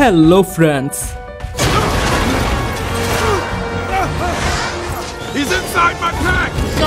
Hello friends He's inside my pack!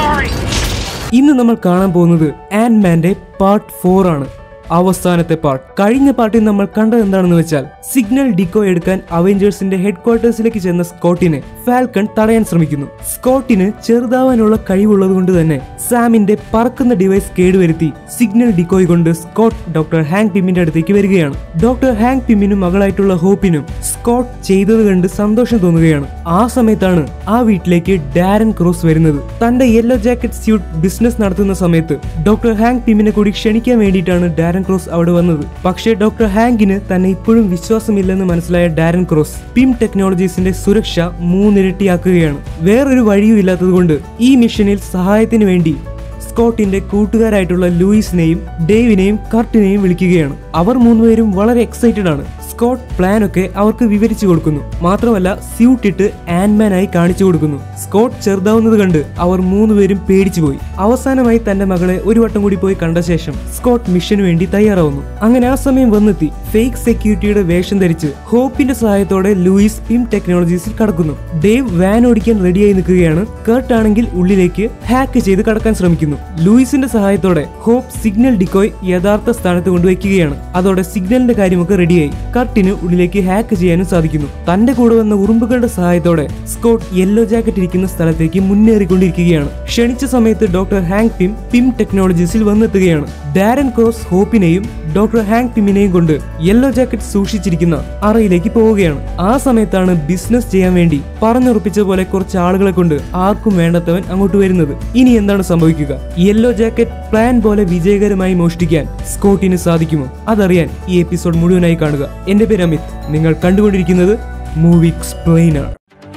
ഇന്ന് നമ്മൾ കാണാൻ പോകുന്നത് ആൻഡ്മാന്റെ പാർട്ട് ഫോർ ആണ് അവസാനത്തെ പാർട്ട് കഴിഞ്ഞ പാർട്ടിൽ നമ്മൾ കണ്ടത് എന്താണെന്ന് വെച്ചാൽ സിഗ്നൽ ഡിക്കോ എടുക്കാൻ അവഞ്ചേഴ്സിന്റെ ഹെഡ് ക്വാർട്ടേഴ്സിലേക്ക് ചെന്ന സ്കോട്ടിനെ ഫാൽക്കൺ തടയാൻ ശ്രമിക്കുന്നു സ്കോട്ടിന് ചെറുതാവാനുള്ള കഴിവുള്ളത് കൊണ്ട് തന്നെ സാമിന്റെ പറക്കുന്ന ഡിവൈസ് കേടുവരുത്തി സിഗ്നൽ ഡിക്കോയ് കൊണ്ട് സ്കോട്ട് ഡോക്ടർ ഹാങ് പിമ്മിന്റെ അടുത്തേക്ക് വരികയാണ് ഡോക്ടർ ഹാങ് പിമ്മിനും മകളായിട്ടുള്ള ഹോപ്പിനും സ്കോട്ട് ചെയ്തത് കണ്ട് സന്തോഷം തോന്നുകയാണ് ആ സമയത്താണ് ആ വീട്ടിലേക്ക് ഡാരൻ ക്രോസ് വരുന്നത് തന്റെ യെല്ലോ ജാക്കറ്റ് സ്യൂട്ട് ബിസിനസ് നടത്തുന്ന സമയത്ത് ഡോക്ടർ ഹാങ് പിമ്മിനെ കൂടി ക്ഷണിക്കാൻ വേണ്ടിയിട്ടാണ് ഡാരൻ ക്രോസ് അവിടെ വന്നത് പക്ഷേ ഡോക്ടർ ഹാങ്കിന് തന്നെ ഇപ്പോഴും വിശ്വാസമില്ലെന്ന് മനസ്സിലായ ഡാരൻ ക്രോസ് പിം ടെക്നോളജീസിന്റെ സുരക്ഷ മൂന്നിരട്ടിയാക്കുകയാണ് വേറൊരു വഴിയും ഇല്ലാത്തതുകൊണ്ട് ഈ മിഷനിൽ സഹായത്തിന് വേണ്ടി സ്കോട്ടിന്റെ കൂട്ടുകാരായിട്ടുള്ള ലൂയിസിനെയും ഡേവിനെയും കർട്ടിനെയും വിളിക്കുകയാണ് അവർ മൂന്നുപേരും വളരെ എക്സൈറ്റഡ് ആണ് സ്കോട്ട് പ്ലാൻ ഒക്കെ അവർക്ക് വിവരിച്ചു കൊടുക്കുന്നു മാത്രമല്ല സ്യൂട്ട് ഇട്ട് ആൻഡ്മാൻ ആയി കാണിച്ചു കൊടുക്കുന്നു സ്കോട്ട് ചെറുതാവുന്നത് കണ്ട് അവർ മൂന്നുപേരും പേടിച്ചു പോയി അവസാനമായി തന്റെ മകളെ ഒരു വട്ടം കൂടി പോയി കണ്ട ശേഷം സ്കോട്ട് മിഷന് വേണ്ടി തയ്യാറാവുന്നു അങ്ങനെ ആ സമയം വന്നെത്തി ഫേക്ക് സെക്യൂരിറ്റിയുടെ വേഷം ധരിച്ച് ഹോപ്പിന്റെ സഹായത്തോടെ ലൂയിസ് പിം ടെക്നോളജീസിൽ കടക്കുന്നു ഡേവ് വാൻ ഓടിക്കാൻ റെഡിയായി നിൽക്കുകയാണ് കർട്ട് ആണെങ്കിൽ ഉള്ളിലേക്ക് ഹാക്ക് ചെയ്ത് കടക്കാൻ ശ്രമിക്കുന്നു ലൂയിസിന്റെ സഹായത്തോടെ ഹോപ്പ് സിഗ്നൽ ഡിക്കോയ് യഥാർത്ഥ സ്ഥാനത്ത് കൊണ്ടുവയ്ക്കുകയാണ് അതോടെ സിഗ്നലിന്റെ കാര്യമൊക്കെ റെഡിയായി കർട്ടിന് ഉള്ളിലേക്ക് ഹാക്ക് ചെയ്യാനും സാധിക്കുന്നു തന്റെ കൂടെ വന്ന ഉറുമ്പുകളുടെ സഹായത്തോടെ സ്കോട്ട് യെല്ലോ ജാക്കറ്റ് ഇരിക്കുന്ന സ്ഥലത്തേക്ക് മുന്നേറിക്കൊണ്ടിരിക്കുകയാണ് ക്ഷണിച്ച സമയത്ത് ഡോക്ടർ ഹാങ് പിം പിം ടെക്നോളജീസിൽ വന്നെത്തുകയാണ് ഡാരൻ ക്രോസ് ഹോപ്പിനെയും ഡോക്ടർ ഹാങ് പിമ്മിനെയും കൊണ്ട് യെല്ലോ ജാക്കറ്റ് സൂക്ഷിച്ചിരിക്കുന്ന അറയിലേക്ക് പോവുകയാണ് ആ സമയത്താണ് ബിസിനസ് ചെയ്യാൻ വേണ്ടി പറഞ്ഞുറപ്പിച്ച പോലെ കുറച്ച് ആളുകളെ കൊണ്ട് ആർക്കും വേണ്ടാത്തവൻ അങ്ങോട്ട് വരുന്നത് ഇനി എന്താണ് സംഭവിക്കുക യെല്ലോ ജാക്കറ്റ് പ്ലാൻ പോലെ വിജയകരമായി മോഷ്ടിക്കാൻ സ്കോട്ടിന് സാധിക്കുമോ അതറിയാൻ ഈ എപ്പിസോഡ് മുഴുവനായി കാണുക എന്റെ പേര് അമിത് നിങ്ങൾ കണ്ടുകൊണ്ടിരിക്കുന്നത് മൂവി എക്സ്പ്ലെയിനർ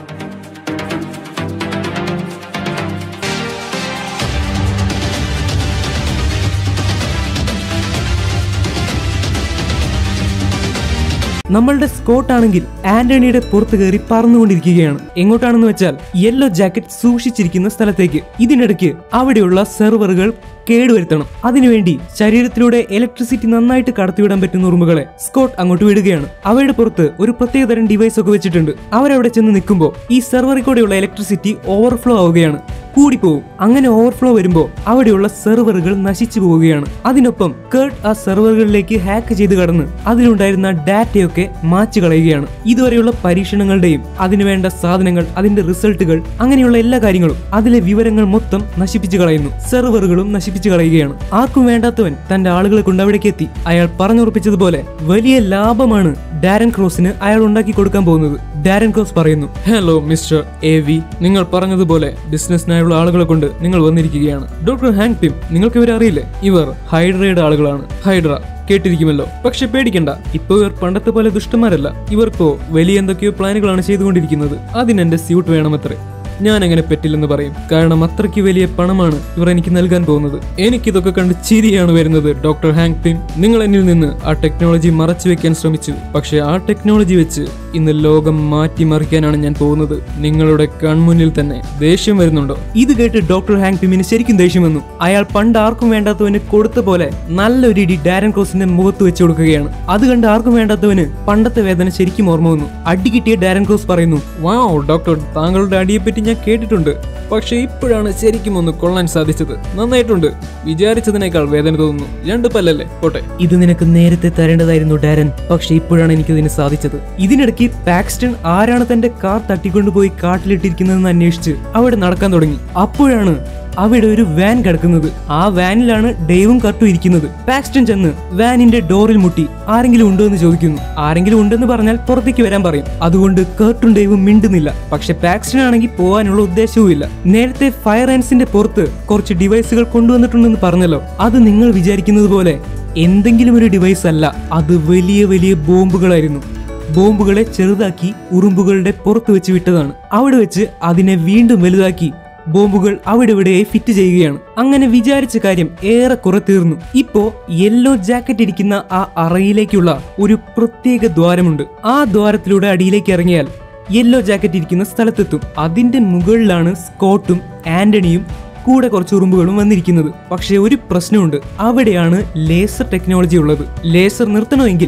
നമ്മളുടെ സ്കോട്ട് ആണെങ്കിൽ ആന്റണിയുടെ പുറത്ത് കയറി പറന്നുകൊണ്ടിരിക്കുകയാണ് എങ്ങോട്ടാണെന്ന് വെച്ചാൽ യെല്ലോ ജാക്കറ്റ് സൂക്ഷിച്ചിരിക്കുന്ന സ്ഥലത്തേക്ക് ഇതിനിടയ്ക്ക് അവിടെയുള്ള സെർവറുകൾ കേടുവരുത്തണം അതിനുവേണ്ടി ശരീരത്തിലൂടെ ഇലക്ട്രിസിറ്റി നന്നായിട്ട് കടത്തിവിടാൻ പറ്റുന്ന ഉറുമ്പുകളെ സ്കോട്ട് അങ്ങോട്ട് വിടുകയാണ് അവയുടെ പുറത്ത് ഒരു പ്രത്യേകതരം ഡിവൈസ് ഒക്കെ വെച്ചിട്ടുണ്ട് അവരവിടെ ചെന്ന് നിൽക്കുമ്പോൾ ഈ സെർവറിൽ കൂടെയുള്ള ഇലക്ട്രിസിറ്റി ഓവർഫ്ലോ ആവുകയാണ് കൂടിപ്പോവും അങ്ങനെ ഓവർഫ്ലോ വരുമ്പോൾ അവിടെയുള്ള സെർവറുകൾ നശിച്ചു പോവുകയാണ് അതിനൊപ്പം കേർട്ട് ആ സെർവറുകളിലേക്ക് ഹാക്ക് ചെയ്ത് കടന്ന് അതിലുണ്ടായിരുന്ന ഡാറ്റയൊക്കെ മാച്ചു കളയുകയാണ് ഇതുവരെയുള്ള പരീക്ഷണങ്ങളുടെയും അതിനുവേണ്ട സാധനങ്ങൾ അതിന്റെ റിസൾട്ടുകൾ അങ്ങനെയുള്ള എല്ലാ കാര്യങ്ങളും അതിലെ വിവരങ്ങൾ മൊത്തം നശിപ്പിച്ചു കളയുന്നു സെർവറുകളും നശിപ്പിച്ചു കളയുകയാണ് ആർക്കും വേണ്ടാത്തവൻ തന്റെ ആളുകളെ കൊണ്ട് അവിടേക്ക് എത്തി അയാൾ പറഞ്ഞുറപ്പിച്ചതുപോലെ വലിയ ലാഭമാണ് ഡാരൻ ക്രോസിന് അയാൾ ഉണ്ടാക്കി കൊടുക്കാൻ പോകുന്നത് ഡാരൻ ക്രോസ് പറയുന്നു ഹലോ മിസ്റ്റർ എ വി നിങ്ങൾ പറഞ്ഞതുപോലെ ബിസിനസ്സിനായുള്ള ആളുകളെ കൊണ്ട് നിങ്ങൾ വന്നിരിക്കുകയാണ് ഡോക്ടർ ഹാങ് പിം നിങ്ങൾക്ക് ഇവരെ അറിയില്ലേ ഇവർ ഹൈഡ്രയുടെ ആളുകളാണ് ഹൈഡ്ര കേട്ടിരിക്കുമല്ലോ പക്ഷെ പേടിക്കണ്ട ഇപ്പൊ ഇവർ പണ്ടത്തെ പോലെ ദുഷ്ടന്മാരല്ല ഇവർക്കോ വലിയ എന്തൊക്കെയോ പ്ലാനുകളാണ് ചെയ്തുകൊണ്ടിരിക്കുന്നത് അതിനെന്റെ സ്യൂട്ട് വേണമത്രേ ഞാൻ അങ്ങനെ പറ്റില്ലെന്ന് പറയും കാരണം അത്രയ്ക്ക് വലിയ പണമാണ് ഇവർ എനിക്ക് നൽകാൻ പോകുന്നത് എനിക്കിതൊക്കെ കണ്ട് ചിരിയാണ് വരുന്നത് ഡോക്ടർ ഹാങ് പിം നിങ്ങൾ എന്നിൽ നിന്ന് ആ ടെക്നോളജി മറച്ചു വെക്കാൻ ശ്രമിച്ചു പക്ഷെ ആ ടെക്നോളജി വെച്ച് ഇന്ന് ലോകം മാറ്റിമറിക്കാനാണ് ഞാൻ പോകുന്നത് നിങ്ങളുടെ കൺമുന്നിൽ തന്നെ ദേഷ്യം വരുന്നുണ്ടോ ഇത് കേട്ട് ഡോക്ടർ ഹാങ് പിമിന് ശരിക്കും ദേഷ്യം വന്നു അയാൾ പണ്ട് ആർക്കും വേണ്ടാത്തവന് കൊടുത്ത പോലെ നല്ലൊരു ഇടി ഡാരൻ ക്രോസിന്റെ മുഖത്ത് വെച്ച് കൊടുക്കുകയാണ് അത് കണ്ട് ആർക്കും വേണ്ടാത്തവന് പണ്ടത്തെ വേദന ശരിക്കും ഓർമ്മ വന്നു അടി കിട്ടിയ ഡാരൻ ക്രോസ് പറയുന്നു വാവ് ഡോക്ടർ താങ്കളുടെ അടിയെപ്പറ്റി ഞാൻ കേട്ടിട്ടുണ്ട് പക്ഷെ ഇപ്പോഴാണ് ശരിക്കും ഒന്ന് കൊള്ളാൻ സാധിച്ചത് നന്നായിട്ടുണ്ട് വിചാരിച്ചതിനേക്കാൾ വേദന തോന്നുന്നു രണ്ട് പല്ലല്ലേ പോട്ടെ ഇത് നിനക്ക് നേരത്തെ തരേണ്ടതായിരുന്നു ഡാരൻ പക്ഷെ ഇപ്പോഴാണ് എനിക്ക് ഇതിന് സാധിച്ചത് ഇതിനിടയ്ക്ക് പാക്സ്റ്റൺ ആരാണ് തന്റെ കാർ തട്ടിക്കൊണ്ടുപോയി കാട്ടിലിട്ടിരിക്കുന്നതെന്ന് അന്വേഷിച്ച് അവിടെ നടക്കാൻ തുടങ്ങി അപ്പോഴാണ് അവിടെ ഒരു വാൻ കിടക്കുന്നത് ആ വാനിലാണ് ഡേവും കർട്ടും ഇരിക്കുന്നത് പാക്സ്റ്റൺ ചെന്ന് വാനിന്റെ ഡോറിൽ മുട്ടി ആരെങ്കിലും ഉണ്ടോ എന്ന് ചോദിക്കുന്നു ആരെങ്കിലും ഉണ്ടെന്ന് പറഞ്ഞാൽ പുറത്തേക്ക് വരാൻ പറയും അതുകൊണ്ട് കർട്ടും ഡേവും മിണ്ടുന്നില്ല പക്ഷെ പാക്സ്റ്റൺ ആണെങ്കിൽ പോകാനുള്ള ഉദ്ദേശവും ഇല്ല നേരത്തെ ഫയർ ആൻസിന്റെ പുറത്ത് കുറച്ച് ഡിവൈസുകൾ കൊണ്ടുവന്നിട്ടുണ്ടെന്ന് പറഞ്ഞല്ലോ അത് നിങ്ങൾ വിചാരിക്കുന്നത് പോലെ എന്തെങ്കിലും ഒരു ഡിവൈസ് അല്ല അത് വലിയ വലിയ ബോംബുകളായിരുന്നു ബോംബുകളെ ചെറുതാക്കി ഉറുമ്പുകളുടെ പുറത്ത് വെച്ച് വിട്ടതാണ് അവിടെ വെച്ച് അതിനെ വീണ്ടും വലുതാക്കി ബോംബുകൾ അവിടെ ഇവിടെയായി ഫിറ്റ് ചെയ്യുകയാണ് അങ്ങനെ വിചാരിച്ച കാര്യം ഏറെക്കുറെ തീർന്നു ഇപ്പോ യെല്ലോ ജാക്കറ്റ് ഇരിക്കുന്ന ആ അറയിലേക്കുള്ള ഒരു പ്രത്യേക ദ്വാരമുണ്ട് ആ ദ്വാരത്തിലൂടെ അടിയിലേക്ക് ഇറങ്ങിയാൽ യെല്ലോ ജാക്കറ്റ് ഇരിക്കുന്ന സ്ഥലത്തെത്തും അതിന്റെ മുകളിലാണ് സ്കോട്ടും ആന്റണിയും കൂടെ കുറച്ച് ഉറുമ്പുകളും വന്നിരിക്കുന്നത് പക്ഷേ ഒരു പ്രശ്നമുണ്ട് അവിടെയാണ് ലേസർ ടെക്നോളജി ഉള്ളത് ലേസർ നിർത്തണമെങ്കിൽ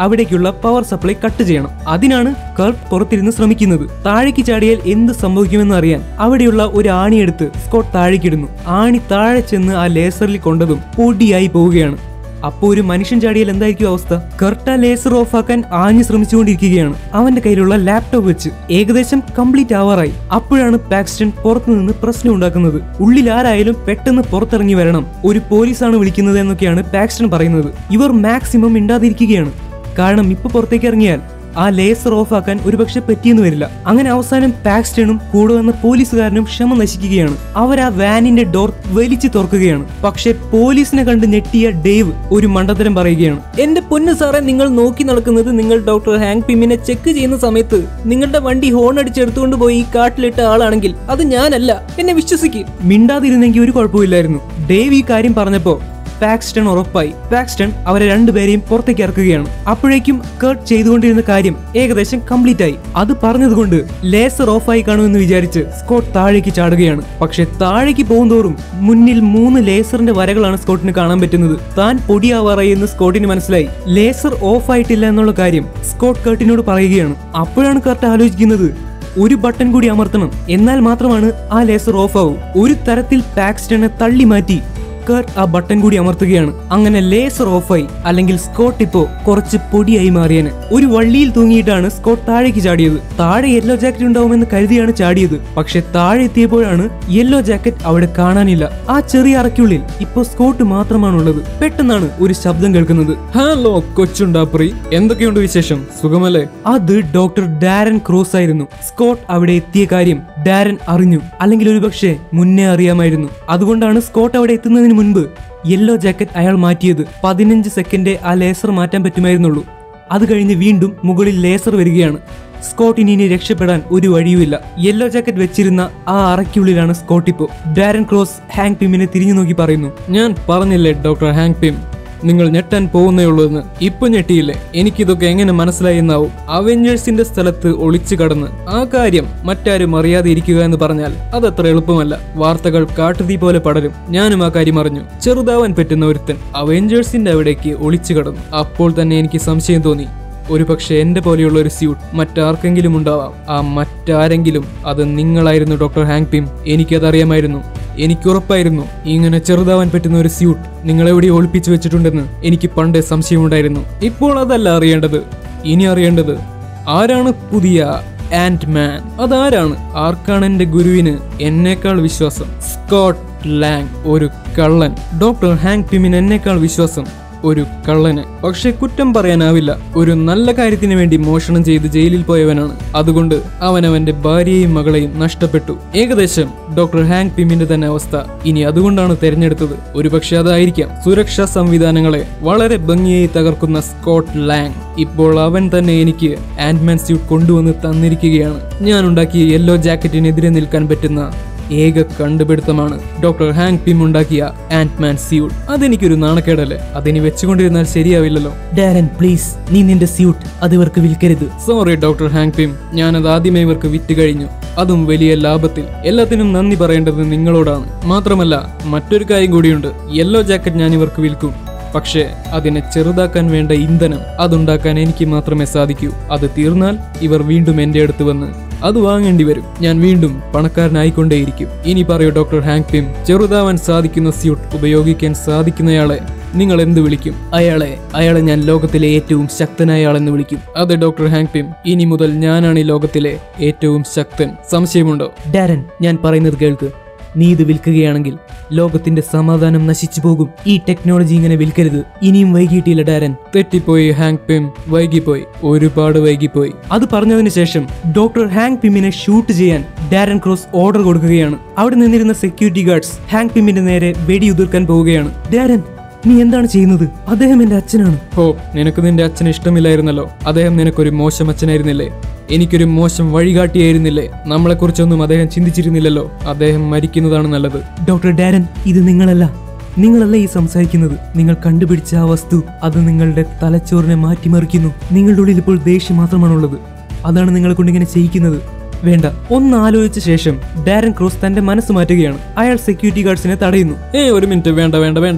അവിടേക്കുള്ള പവർ സപ്ലൈ കട്ട് ചെയ്യണം അതിനാണ് കർട്ട് പുറത്തിരുന്ന് ശ്രമിക്കുന്നത് താഴേക്ക് ചാടിയാൽ എന്ത് സംഭവിക്കുമെന്ന് അറിയാൻ അവിടെയുള്ള ഒരു ആണിയെടുത്ത് സ്കോട്ട് താഴേക്കിടുന്നു ആണി താഴെ ചെന്ന് ആ ലേസറിൽ കൊണ്ടതും പൊടിയായി പോവുകയാണ് അപ്പോൾ ഒരു മനുഷ്യൻ ചാടിയാൽ എന്തായിരിക്കും അവസ്ഥ കർട്ട ലേസർ ഓഫാക്കാൻ ആഞ്ഞു ശ്രമിച്ചുകൊണ്ടിരിക്കുകയാണ് അവന്റെ കയ്യിലുള്ള ലാപ്ടോപ്പ് വെച്ച് ഏകദേശം കംപ്ലീറ്റ് ആവാറായി അപ്പോഴാണ് പാക്സ്റ്റൺ പുറത്തുനിന്ന് പ്രശ്നം ഉണ്ടാക്കുന്നത് ഉള്ളിൽ ആരായാലും പെട്ടെന്ന് പുറത്തിറങ്ങി വരണം ഒരു പോലീസാണ് വിളിക്കുന്നത് എന്നൊക്കെയാണ് പാക്സ്റ്റൺ പറയുന്നത് ഇവർ മാക്സിമം മിണ്ടാതിരിക്കുകയാണ് കാരണം ഇപ്പൊ പുറത്തേക്ക് ഇറങ്ങിയാൽ ആ ലേസർ ഓഫാക്കാൻ ഒരുപക്ഷെ പറ്റിയെന്ന് വരില്ല അങ്ങനെ അവസാനം പാക്സ്റ്റണും കൂടെ വന്ന പോലീസുകാരനും ക്ഷമ നശിക്കുകയാണ് അവർ ആ വാനിന്റെ ഡോർ വലിച്ചു തുറക്കുകയാണ് പക്ഷെ പോലീസിനെ കണ്ട് ഞെട്ടിയ ഡേവ് ഒരു മണ്ടത്തരം പറയുകയാണ് എന്റെ പൊന്ന് സാറേ നിങ്ങൾ നോക്കി നടക്കുന്നത് നിങ്ങൾ ഡോക്ടർ ഹാങ് പിമ്മിനെ ചെക്ക് ചെയ്യുന്ന സമയത്ത് നിങ്ങളുടെ വണ്ടി ഹോൺ അടിച്ചെടുത്തുകൊണ്ട് പോയി ഈ കാട്ടിലിട്ട ആളാണെങ്കിൽ അത് ഞാനല്ല എന്നെ വിശ്വസിക്ക് മിണ്ടാതിരുന്നെങ്കിൽ ഒരു കുഴപ്പമില്ലായിരുന്നു ഡേവ് ഈ കാര്യം പറഞ്ഞപ്പോ പാക്സ്റ്റൺ ഉറപ്പായി പാക്സ്റ്റൺ അവരെ രണ്ടുപേരെയും പുറത്തേക്ക് ഇറക്കുകയാണ് അപ്പോഴേക്കും കർട്ട് ചെയ്തുകൊണ്ടിരുന്ന കാര്യം ഏകദേശം കംപ്ലീറ്റ് ആയി അത് പറഞ്ഞതുകൊണ്ട് ലേസർ ഓഫായി കാണുമെന്ന് വിചാരിച്ച് സ്കോട്ട് താഴേക്ക് ചാടുകയാണ് പക്ഷെ താഴേക്ക് പോകുന്തോറും മുന്നിൽ മൂന്ന് ലേസറിന്റെ വരകളാണ് സ്കോട്ടിന് കാണാൻ പറ്റുന്നത് താൻ പൊടിയാവാറായി എന്ന് സ്കോട്ടിന് മനസ്സിലായി ലേസർ ഓഫ് ആയിട്ടില്ല എന്നുള്ള കാര്യം സ്കോട്ട് കർട്ടിനോട് പറയുകയാണ് അപ്പോഴാണ് കർട്ട് ആലോചിക്കുന്നത് ഒരു ബട്ടൺ കൂടി അമർത്തണം എന്നാൽ മാത്രമാണ് ആ ലേസർ ഓഫ് ആവൂ ഒരു തരത്തിൽ പാക്സ്റ്റനെ തള്ളി മാറ്റി കർട്ട് ആ ബട്ടൺ കൂടി അമർത്തുകയാണ് അങ്ങനെ ലേസർ ഓഫായി അല്ലെങ്കിൽ സ്കോട്ട് ഇപ്പോ കുറച്ച് പൊടിയായി മാറിയന് ഒരു വള്ളിയിൽ തൂങ്ങിയിട്ടാണ് സ്കോട്ട് താഴേക്ക് ചാടിയത് താഴെ യെല്ലോ ജാക്കറ്റ് ഉണ്ടാവുമെന്ന് കരുതിയാണ് ചാടിയത് പക്ഷെ താഴെ എത്തിയപ്പോഴാണ് യെല്ലോ ജാക്കറ്റ് അവിടെ കാണാനില്ല ആ ചെറിയ അറയ്ക്കുള്ളിൽ ഇപ്പോ സ്കോട്ട് മാത്രമാണുള്ളത് പെട്ടെന്നാണ് ഒരു ശബ്ദം കേൾക്കുന്നത് ഹലോ കൊച്ചുണ്ടാപ്രി എന്തൊക്കെയുണ്ട് വിശേഷം സുഖമല്ലേ അത് ഡോക്ടർ ഡാരൻ ക്രോസ് ആയിരുന്നു സ്കോട്ട് അവിടെ എത്തിയ കാര്യം ഡാരൻ അറിഞ്ഞു അല്ലെങ്കിൽ ഒരുപക്ഷെ മുന്നേ അറിയാമായിരുന്നു അതുകൊണ്ടാണ് സ്കോട്ട് അവിടെ എത്തുന്നതിന് മുൻപ് യെല്ലോ ജാക്കറ്റ് അയാൾ മാറ്റിയത് പതിനഞ്ച് സെക്കൻഡ് ആ ലേസർ മാറ്റാൻ പറ്റുമായിരുന്നുള്ളൂ അത് കഴിഞ്ഞ് വീണ്ടും മുകളിൽ ലേസർ വരികയാണ് സ്കോട്ടിന് ഇനി രക്ഷപ്പെടാൻ ഒരു വഴിയുമില്ല യെല്ലോ ജാക്കറ്റ് വെച്ചിരുന്ന ആ അറയ്ക്കുള്ളിലാണ് സ്കോട്ട് ഇപ്പോ ഡാരൻ ക്രോസ് ഹാങ് പിമ്മിനെ തിരിഞ്ഞു നോക്കി പറയുന്നു ഞാൻ പറഞ്ഞില്ലേ ഡോക്ടർ ഹാങ് പിം നിങ്ങൾ ഞെട്ടാൻ പോകുന്നേ ഉള്ളൂ എന്ന് ഇപ്പൊ ഞെട്ടിയില്ലേ എനിക്കിതൊക്കെ എങ്ങനെ മനസ്സിലായി എന്നാവും അവെഞ്ചേഴ്സിന്റെ സ്ഥലത്ത് ഒളിച്ചു കടന്ന് ആ കാര്യം മറ്റാരും അറിയാതെ ഇരിക്കുക എന്ന് പറഞ്ഞാൽ അതത്ര എളുപ്പമല്ല വാർത്തകൾ കാട്ടുതീ പോലെ പടരും ഞാനും ആ കാര്യം അറിഞ്ഞു ചെറുതാവാൻ പറ്റുന്ന ഒരുത്തൻ അവെഞ്ചേഴ്സിന്റെ അവിടേക്ക് ഒളിച്ചു കടന്നു അപ്പോൾ തന്നെ എനിക്ക് സംശയം തോന്നി ഒരു പക്ഷെ എന്റെ പോലെയുള്ള ഒരു സ്യൂട്ട് മറ്റാർക്കെങ്കിലും ഉണ്ടാവാം ആ മറ്റാരെങ്കിലും അത് നിങ്ങളായിരുന്നു ഡോക്ടർ ഹാങ് പിം എനിക്കതറിയാമായിരുന്നു എനിക്കുറപ്പായിരുന്നു ഇങ്ങനെ ചെറുതാവാൻ പറ്റുന്ന ഒരു സ്യൂട്ട് നിങ്ങളെവിടെ ഒളിപ്പിച്ചു വെച്ചിട്ടുണ്ടെന്ന് എനിക്ക് പണ്ടേ സംശയമുണ്ടായിരുന്നു ഇപ്പോൾ അതല്ല അറിയേണ്ടത് ഇനി അറിയേണ്ടത് ആരാണ് പുതിയ ആൻഡ് മാൻ അതാരാണ് ആർക്കാണ് എന്റെ ഗുരുവിന് എന്നേക്കാൾ വിശ്വാസം സ്കോട്ട് ലാങ് ഒരു കള്ളൻ ഡോക്ടർ ഹാങ് പിമിന് എന്നേക്കാൾ വിശ്വാസം ഒരു കള്ളന് പക്ഷെ കുറ്റം പറയാനാവില്ല ഒരു നല്ല കാര്യത്തിന് വേണ്ടി മോഷണം ചെയ്ത് ജയിലിൽ പോയവനാണ് അതുകൊണ്ട് അവൻ അവന്റെ ഭാര്യയെയും മകളെയും നഷ്ടപ്പെട്ടു ഏകദേശം ഡോക്ടർ ഹാങ് പിമിന്റെ തന്നെ അവസ്ഥ ഇനി അതുകൊണ്ടാണ് തെരഞ്ഞെടുത്തത് ഒരുപക്ഷെ അതായിരിക്കാം സുരക്ഷാ സംവിധാനങ്ങളെ വളരെ ഭംഗിയായി തകർക്കുന്ന സ്കോട്ട് ലാങ് ഇപ്പോൾ അവൻ തന്നെ എനിക്ക് ആൻഡ്മാൻ സ്യൂട്ട് കൊണ്ടുവന്ന് തന്നിരിക്കുകയാണ് ഞാൻ ഉണ്ടാക്കിയ യെല്ലോ ജാക്കറ്റിനെതിരെ നിൽക്കാൻ പറ്റുന്ന ഏക കണ്ടുപിടുത്തമാണ് ഡോക്ടർ ഹാങ് പിം ഉണ്ടാക്കിയ ആൻഡ്മാൻ സ്യൂട്ട് അതെനിക്കൊരു നാണക്കേടല്ലേ അതിനി വെച്ചുകൊണ്ടിരുന്നാൽ ശരിയാവില്ലല്ലോ ഡാരൻ പ്ലീസ് നീ നിന്റെ സ്യൂട്ട് അത് ഇവർക്ക് വിൽക്കരുത് സോറി ഡോക്ടർ ഹാങ് പിം ഞാനത് ആദ്യമേ ഇവർക്ക് വിറ്റ് കഴിഞ്ഞു അതും വലിയ ലാഭത്തിൽ എല്ലാത്തിനും നന്ദി പറയേണ്ടത് നിങ്ങളോടാണ് മാത്രമല്ല മറ്റൊരു കാര്യം കൂടിയുണ്ട് യെല്ലോ ജാക്കറ്റ് ഞാൻ ഇവർക്ക് വിൽക്കും പക്ഷേ അതിനെ ചെറുതാക്കാൻ വേണ്ട ഇന്ധനം അതുണ്ടാക്കാൻ എനിക്ക് മാത്രമേ സാധിക്കൂ അത് തീർന്നാൽ ഇവർ വീണ്ടും എന്റെ അടുത്ത് വന്ന് അത് വാങ്ങേണ്ടി വരും ഞാൻ വീണ്ടും പണക്കാരനായിക്കൊണ്ടേയിരിക്കും ഇനി പറയൂ ഡോക്ടർ ഹാങ് പിം ചെറുതാവാൻ സാധിക്കുന്ന സ്യൂട്ട് ഉപയോഗിക്കാൻ സാധിക്കുന്നയാളെ നിങ്ങൾ എന്ത് വിളിക്കും അയാളെ അയാളെ ഞാൻ ലോകത്തിലെ ഏറ്റവും ശക്തനായ ആളെന്ന് വിളിക്കും അതെ ഡോക്ടർ ഹാങ് പിം ഇനി മുതൽ ഞാനാണ് ഈ ലോകത്തിലെ ഏറ്റവും ശക്തൻ സംശയമുണ്ടോ ഡാരൻ ഞാൻ പറയുന്നത് കേൾക്ക് നീ ഇത് വിൽക്കുകയാണെങ്കിൽ ലോകത്തിന്റെ സമാധാനം നശിച്ചു പോകും ഈ ടെക്നോളജി ഇങ്ങനെ വിൽക്കരുത് ഇനിയും വൈകിട്ടില്ല ഡാരൻ തെറ്റിപ്പോയി ഹാങ് പിം വൈകിപ്പോയി ഒരുപാട് വൈകിപ്പോയി അത് പറഞ്ഞതിന് ശേഷം ഡോക്ടർ ഹാങ് പിമ്മിനെ ഷൂട്ട് ചെയ്യാൻ ഡാരൻ ക്രോസ് ഓർഡർ കൊടുക്കുകയാണ് അവിടെ നിന്നിരുന്ന സെക്യൂരിറ്റി ഗാർഡ്സ് ഹാങ് പിമ്മിന്റെ നേരെ വെടിയുതിർക്കാൻ പോവുകയാണ് ഡാരൻ നീ എന്താണ് ചെയ്യുന്നത് അദ്ദേഹം എന്റെ അച്ഛനാണ് ഓ നിനക്ക് നിന്റെ അച്ഛന് ഇഷ്ടമില്ലായിരുന്നല്ലോ അദ്ദേഹം നിനക്കൊരു മോശം അച്ഛനായിരുന്നില്ലേ എനിക്കൊരു മോശം വഴികാട്ടിയായിരുന്നില്ലേ നമ്മളെക്കുറിച്ചൊന്നും അദ്ദേഹം ചിന്തിച്ചിരുന്നില്ലല്ലോ അദ്ദേഹം മരിക്കുന്നതാണ് നല്ലത് ഡോക്ടർ ഡാരൻ ഇത് നിങ്ങളല്ല നിങ്ങളല്ല ഈ സംസാരിക്കുന്നത് നിങ്ങൾ കണ്ടുപിടിച്ച ആ വസ്തു അത് നിങ്ങളുടെ തലച്ചോറിനെ മാറ്റിമറിക്കുന്നു നിങ്ങളുടെ ഉള്ളിൽ ഇപ്പോൾ ദേഷ്യം മാത്രമാണുള്ളത് അതാണ് നിങ്ങളെ കൊണ്ട് ഇങ്ങനെ ചെയ്യിക്കുന്നത് വേണ്ട ഒന്ന് ആലോചിച്ച ശേഷം ഡാരൻ ക്രോസ് തന്റെ മനസ്സ് മാറ്റുകയാണ് അയാൾ സെക്യൂരിറ്റി ഗാർഡ്സിനെ തടയുന്നു ഏ ഒരു മിനിറ്റ് വേണ്ട വേണ്ട വേണ്ട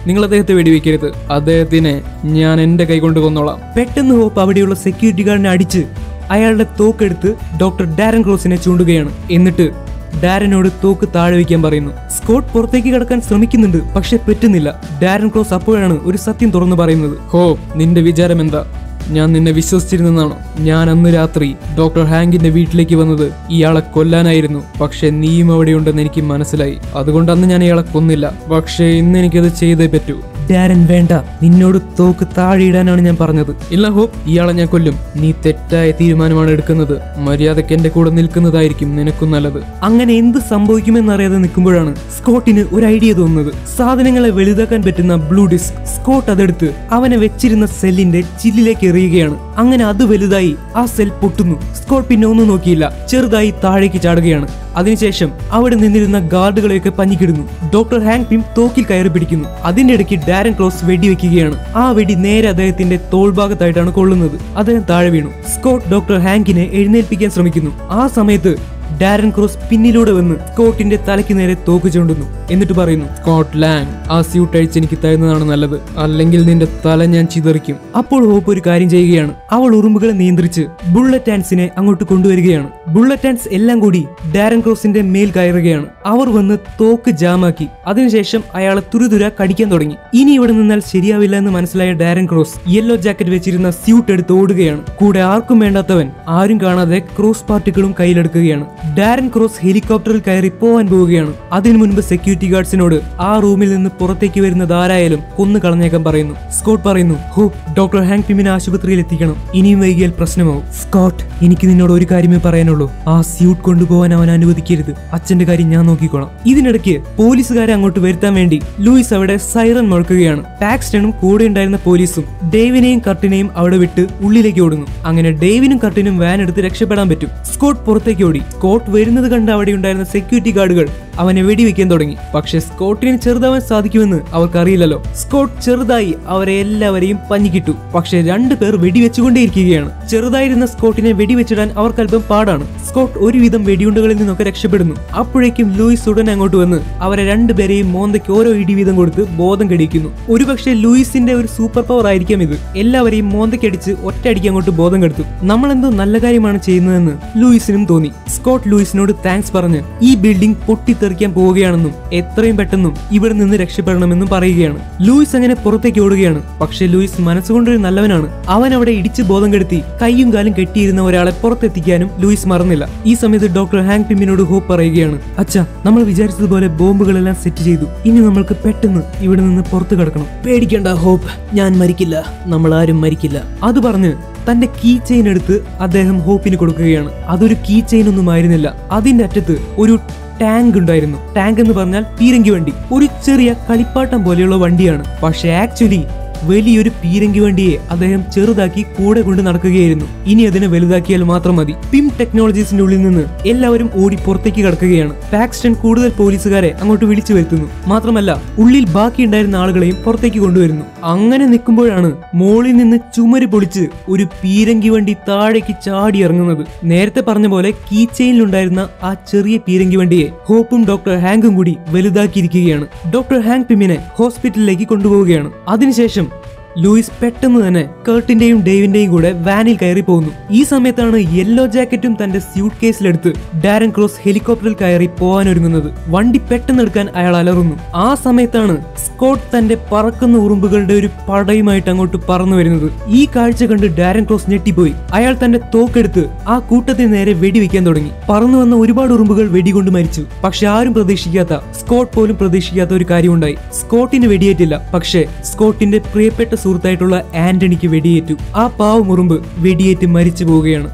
നിങ്ങൾ അദ്ദേഹത്തെ വെടിവെക്കരുത് അദ്ദേഹത്തിനെ ഞാൻ എന്റെ കൈ കൊണ്ട് കൊന്നോളാം പെട്ടെന്ന് ഹോപ്പ് അവിടെയുള്ള സെക്യൂരിറ്റി ഗാർഡിനെ അടിച്ച് അയാളുടെ തോക്കെടുത്ത് ഡോക്ടർ ഡാരൻ ക്രോസിനെ ചൂണ്ടുകയാണ് എന്നിട്ട് ഡാരനോട് തോക്ക് താഴെ വയ്ക്കാൻ പറയുന്നു സ്കോട്ട് പുറത്തേക്ക് കടക്കാൻ ശ്രമിക്കുന്നുണ്ട് പക്ഷെ പറ്റുന്നില്ല ഡാരൻ ക്രോസ് അപ്പോഴാണ് ഒരു സത്യം തുറന്നു പറയുന്നത് ഹോ നിന്റെ വിചാരം എന്താ ഞാൻ നിന്നെ വിശ്വസിച്ചിരുന്നെന്നാണോ ഞാൻ അന്ന് രാത്രി ഡോക്ടർ ഹാങ്കിന്റെ വീട്ടിലേക്ക് വന്നത് ഇയാളെ കൊല്ലാനായിരുന്നു പക്ഷെ നീയും അവിടെയുണ്ടെന്ന് എനിക്ക് മനസ്സിലായി അതുകൊണ്ട് അന്ന് ഞാൻ ഇയാളെ കൊന്നില്ല പക്ഷേ ഇന്ന് എനിക്കത് ചെയ്തേ പറ്റൂ ഡാരൻ വേണ്ട നിന്നോട് തോക്ക് താഴെയിടാനാണ് ഞാൻ പറഞ്ഞത് ഇല്ല ഹോപ്പ് ഇയാളെ ഞാൻ കൊല്ലും നീ തെറ്റായ തീരുമാനമാണ് എടുക്കുന്നത് മര്യാദയ്ക്ക് എന്റെ കൂടെ നിൽക്കുന്നതായിരിക്കും നിനക്കും നല്ലത് അങ്ങനെ എന്ത് സംഭവിക്കുമെന്നറിയാതെ നിൽക്കുമ്പോഴാണ് സ്കോട്ടിന് ഒരു ഐഡിയ തോന്നുന്നത് സാധനങ്ങളെ വലുതാക്കാൻ പറ്റുന്ന ബ്ലൂ ഡിസ്ക് സ്കോട്ട് അതെടുത്ത് അവനെ വെച്ചിരുന്ന സെല്ലിന്റെ ചില്ലിലേക്ക് എറിയുകയാണ് അങ്ങനെ അത് വലുതായി ആ സെൽ പൊട്ടുന്നു സ്കോട്ട് പിന്നെ ഒന്നും നോക്കിയില്ല ചെറുതായി താഴേക്ക് ചാടുകയാണ് അതിനുശേഷം അവിടെ നിന്നിരുന്ന ഗാർഡുകളെയൊക്കെ പഞ്ഞിക്കിടുന്നു ഡോക്ടർ ഹാങ് പിം തോക്കിൽ കയറി പിടിക്കുന്നു അതിന്റെ ഇടയ്ക്ക് ഡാരൻ ക്ലോസ് വെടിവെക്കുകയാണ് ആ വെടി നേരെ അദ്ദേഹത്തിന്റെ തോൾഭാഗത്തായിട്ടാണ് കൊള്ളുന്നത് അദ്ദേഹം താഴെ വീണു സ്കോട്ട് ഡോക്ടർ ഹാങ്കിനെ എഴുന്നേൽപ്പിക്കാൻ ശ്രമിക്കുന്നു ആ സമയത്ത് ഡാരൻ ക്രോസ് പിന്നിലൂടെ വന്ന് സ്കോട്ടിന്റെ തലയ്ക്ക് നേരെ തോക്ക് ചൂണ്ടുന്നു എന്നിട്ട് പറയുന്നു സ്കോട്ട് ലാങ് ആ സ്യൂട്ട് അഴിച്ച് എനിക്ക് തരുന്നതാണ് നല്ലത് അല്ലെങ്കിൽ നിന്റെ തല ഞാൻ ചിതറിക്കും അപ്പോൾ ഹോപ്പ് ഒരു കാര്യം ചെയ്യുകയാണ് അവൾ ഉറുമ്പുകളെ നിയന്ത്രിച്ച് ബുള്ളറ്റ് ആൻസിനെ അങ്ങോട്ട് കൊണ്ടുവരികയാണ് ബുള്ളറ്റ് ആൻസ് എല്ലാം കൂടി ഡാരൻ ക്രോസിന്റെ മേൽ കയറുകയാണ് അവർ വന്ന് തോക്ക് ജാമാക്കി അതിനുശേഷം അയാളെ തുരുതുര കടിക്കാൻ തുടങ്ങി ഇനി ഇവിടെ നിന്നാൽ ശരിയാവില്ല എന്ന് മനസ്സിലായ ഡാരൻ ക്രോസ് യെല്ലോ ജാക്കറ്റ് വെച്ചിരുന്ന സ്യൂട്ട് എടുത്ത് ഓടുകയാണ് കൂടെ ആർക്കും വേണ്ടാത്തവൻ ആരും കാണാതെ ക്രോസ് പാർട്ടികളും കയ്യിലെടുക്കുകയാണ് ഡാരൻ ക്രോസ് ഹെലികോപ്റ്ററിൽ കയറി പോവാൻ പോവുകയാണ് അതിനു മുൻപ് സെക്യൂരിറ്റി ഗാർഡ്സിനോട് ആ റൂമിൽ നിന്ന് പുറത്തേക്ക് വരുന്നത് ആരായാലും കൊന്നു കളഞ്ഞേക്കാൻ പറയുന്നു സ്കോട്ട് പറയുന്നു ഹോ ഡോക്ടർ ഹാങ് പിമിനെ ആശുപത്രിയിൽ എത്തിക്കണം ഇനിയും വൈകിയാൽ പ്രശ്നമാവും സ്കോട്ട് എനിക്ക് നിന്നോട് ഒരു കാര്യമേ പറയാനുള്ളൂ ആ സ്യൂട്ട് കൊണ്ടുപോകാൻ അവൻ അനുവദിക്കരുത് അച്ഛന്റെ കാര്യം ഞാൻ നോക്കിക്കോളാം ഇതിനിടയ്ക്ക് പോലീസുകാരെ അങ്ങോട്ട് വരുത്താൻ വേണ്ടി ലൂയിസ് അവിടെ സൈറൺ മുഴക്കുകയാണ് പാക്സ്റ്റണും കൂടെ ഉണ്ടായിരുന്ന പോലീസും ഡേവിനെയും കർട്ടിനെയും അവിടെ വിട്ട് ഉള്ളിലേക്ക് ഓടുന്നു അങ്ങനെ ഡേവിനും കർട്ടിനും വാൻ എടുത്ത് രക്ഷപ്പെടാൻ പറ്റും സ്കോട്ട് പുറത്തേക്ക് ഓടി സ്കോട്ട് വരുന്നത് കണ്ട് അവിടെ ഉണ്ടായിരുന്ന സെക്യൂരിറ്റി ഗാർഡുകൾ അവനെ വെടിവെക്കാൻ തുടങ്ങി പക്ഷെ സ്കോട്ടിന് ചെറുതാവാൻ സാധിക്കുമെന്ന് അവർക്കറിയില്ലല്ലോ സ്കോട്ട് ചെറുതായി അവരെ എല്ലാവരെയും പഞ്ഞിക്കിട്ടു പക്ഷെ രണ്ടു പേർ വെടിവെച്ചുകൊണ്ടേയിരിക്കുകയാണ് ചെറുതായിരുന്ന സ്കോട്ടിനെ വെടിവെച്ചിടാൻ അവർക്കല്പം പാടാണ് സ്കോട്ട് ഒരുവിധം വെടിയുണ്ടുകളിൽ നിന്നൊക്കെ രക്ഷപ്പെടുന്നു അപ്പോഴേക്കും ലൂയിസ് ഉടൻ അങ്ങോട്ട് വന്ന് അവരെ രണ്ടുപേരെയും മോന്തയ്ക്ക് ഓരോ ഇടി വീതം കൊടുത്ത് ബോധം കെടിക്കുന്നു ഒരുപക്ഷെ ലൂയിസിന്റെ ഒരു സൂപ്പർ പവർ ആയിരിക്കാം ഇത് എല്ലാവരെയും മോന്തയ്ക്കടിച്ച് ഒറ്റയടിക്ക് അങ്ങോട്ട് ബോധം കെടുത്തു നമ്മളെന്തോ നല്ല കാര്യമാണ് ചെയ്യുന്നതെന്ന് ലൂയിസിനും തോന്നി സ്കോട്ട് ലൂയിസിനോട് താങ്ക്സ് പറഞ്ഞ് ഈ ബിൽഡിംഗ് പൊട്ടിത്തെറിക്കാൻ പോവുകയാണെന്നും എത്രയും പെട്ടെന്നും ഇവിടെ നിന്ന് രക്ഷപ്പെടണമെന്നും പറയുകയാണ് ലൂയിസ് അങ്ങനെ പുറത്തേക്ക് ഓടുകയാണ് പക്ഷെ ലൂയിസ് മനസ്സുകൊണ്ടൊരു നല്ലവനാണ് അവൻ അവിടെ ഇടിച്ച് ബോധം കെടുത്തി കൈയും കാലും കെട്ടിയിരുന്ന ഒരാളെ പുറത്തെത്തിക്കാനും ലൂയിസ് മറന്നില്ല ഈ സമയത്ത് ഡോക്ടർ ഹാങ് പിമ്മിനോട് ഹോപ്പ് പറയുകയാണ് അച്ഛാ നമ്മൾ വിചാരിച്ചതുപോലെ ബോംബുകളെല്ലാം സെറ്റ് ചെയ്തു ഇനി നമ്മൾക്ക് പെട്ടെന്ന് ഇവിടെ നിന്ന് പുറത്തു കിടക്കണം പേടിക്കേണ്ട ഹോപ്പ് ഞാൻ മരിക്കില്ല നമ്മൾ ആരും മരിക്കില്ല അത് പറഞ്ഞ് തന്റെ കീ ചെയിൻ എടുത്ത് അദ്ദേഹം ഹോപ്പിന് കൊടുക്കുകയാണ് അതൊരു കീ ചെയിൻ ഒന്നും ആയിരുന്നില്ല അതിന്റെ അറ്റത്ത് ഒരു ടാങ്ക് ഉണ്ടായിരുന്നു ടാങ്ക് എന്ന് പറഞ്ഞാൽ പീരങ്കി വണ്ടി ഒരു ചെറിയ കളിപ്പാട്ടം പോലെയുള്ള വണ്ടിയാണ് പക്ഷെ ആക്ച്വലി വലിയൊരു പീരങ്കി വണ്ടിയെ അദ്ദേഹം ചെറുതാക്കി കൂടെ കൊണ്ട് നടക്കുകയായിരുന്നു ഇനി അതിനെ വലുതാക്കിയാൽ മാത്രം മതി പിം ടെക്നോളജീസിന്റെ ഉള്ളിൽ നിന്ന് എല്ലാവരും ഓടി പുറത്തേക്ക് കടക്കുകയാണ് പാക്സ്റ്റൺ കൂടുതൽ പോലീസുകാരെ അങ്ങോട്ട് വിളിച്ചു വരുത്തുന്നു മാത്രമല്ല ഉള്ളിൽ ബാക്കിയുണ്ടായിരുന്ന ആളുകളെയും പുറത്തേക്ക് കൊണ്ടുവരുന്നു അങ്ങനെ നിൽക്കുമ്പോഴാണ് മോളിൽ നിന്ന് ചുമര് പൊളിച്ച് ഒരു പീരങ്കി വണ്ടി താഴേക്ക് ചാടി ഇറങ്ങുന്നത് നേരത്തെ പറഞ്ഞ പോലെ കീ ചെയിനിലുണ്ടായിരുന്ന ആ ചെറിയ പീരങ്കി വണ്ടിയെ ഹോപ്പും ഡോക്ടർ ഹാങ്കും കൂടി വലുതാക്കിയിരിക്കുകയാണ് ഡോക്ടർ ഹാങ് പിമ്മിനെ ഹോസ്പിറ്റലിലേക്ക് കൊണ്ടുപോവുകയാണ് അതിനുശേഷം ലൂയിസ് പെട്ടെന്ന് തന്നെ കേർട്ടിന്റെയും ഡേവിന്റെയും കൂടെ വാനിൽ കയറി പോകുന്നു ഈ സമയത്താണ് യെല്ലോ ജാക്കറ്റും തന്റെ സ്യൂട്ട് കേസിലെടുത്ത് ഡാരൻ ക്രോസ് ഹെലികോപ്റ്ററിൽ കയറി പോകാനൊരുങ്ങുന്നത് വണ്ടി പെട്ടെന്ന് എടുക്കാൻ അയാൾ അലറുന്നു ആ സമയത്താണ് സ്കോട്ട് തന്റെ പറക്കുന്ന ഉറുമ്പുകളുടെ ഒരു പടയുമായിട്ട് അങ്ങോട്ട് പറന്നു വരുന്നത് ഈ കാഴ്ച കണ്ട് ഡാരൻ ക്രോസ് ഞെട്ടിപ്പോയി അയാൾ തന്റെ തോക്കെടുത്ത് ആ കൂട്ടത്തിന് നേരെ വെടിവെക്കാൻ തുടങ്ങി പറന്നു വന്ന ഒരുപാട് ഉറുമ്പുകൾ വെടികൊണ്ട് മരിച്ചു പക്ഷെ ആരും പ്രതീക്ഷിക്കാത്ത സ്കോട്ട് പോലും പ്രതീക്ഷിക്കാത്ത ഒരു കാര്യമുണ്ടായി സ്കോട്ടിന് വെടിയേറ്റില്ല പക്ഷേ സ്കോട്ടിന്റെ പ്രിയപ്പെട്ട സുഹൃത്തായിട്ടുള്ള ആന്റണിക്ക് വെടിയേറ്റു ആ പാവം ഉറുമ്പ് വെടിയേറ്റ് മരിച്ചു പോവുകയാണ്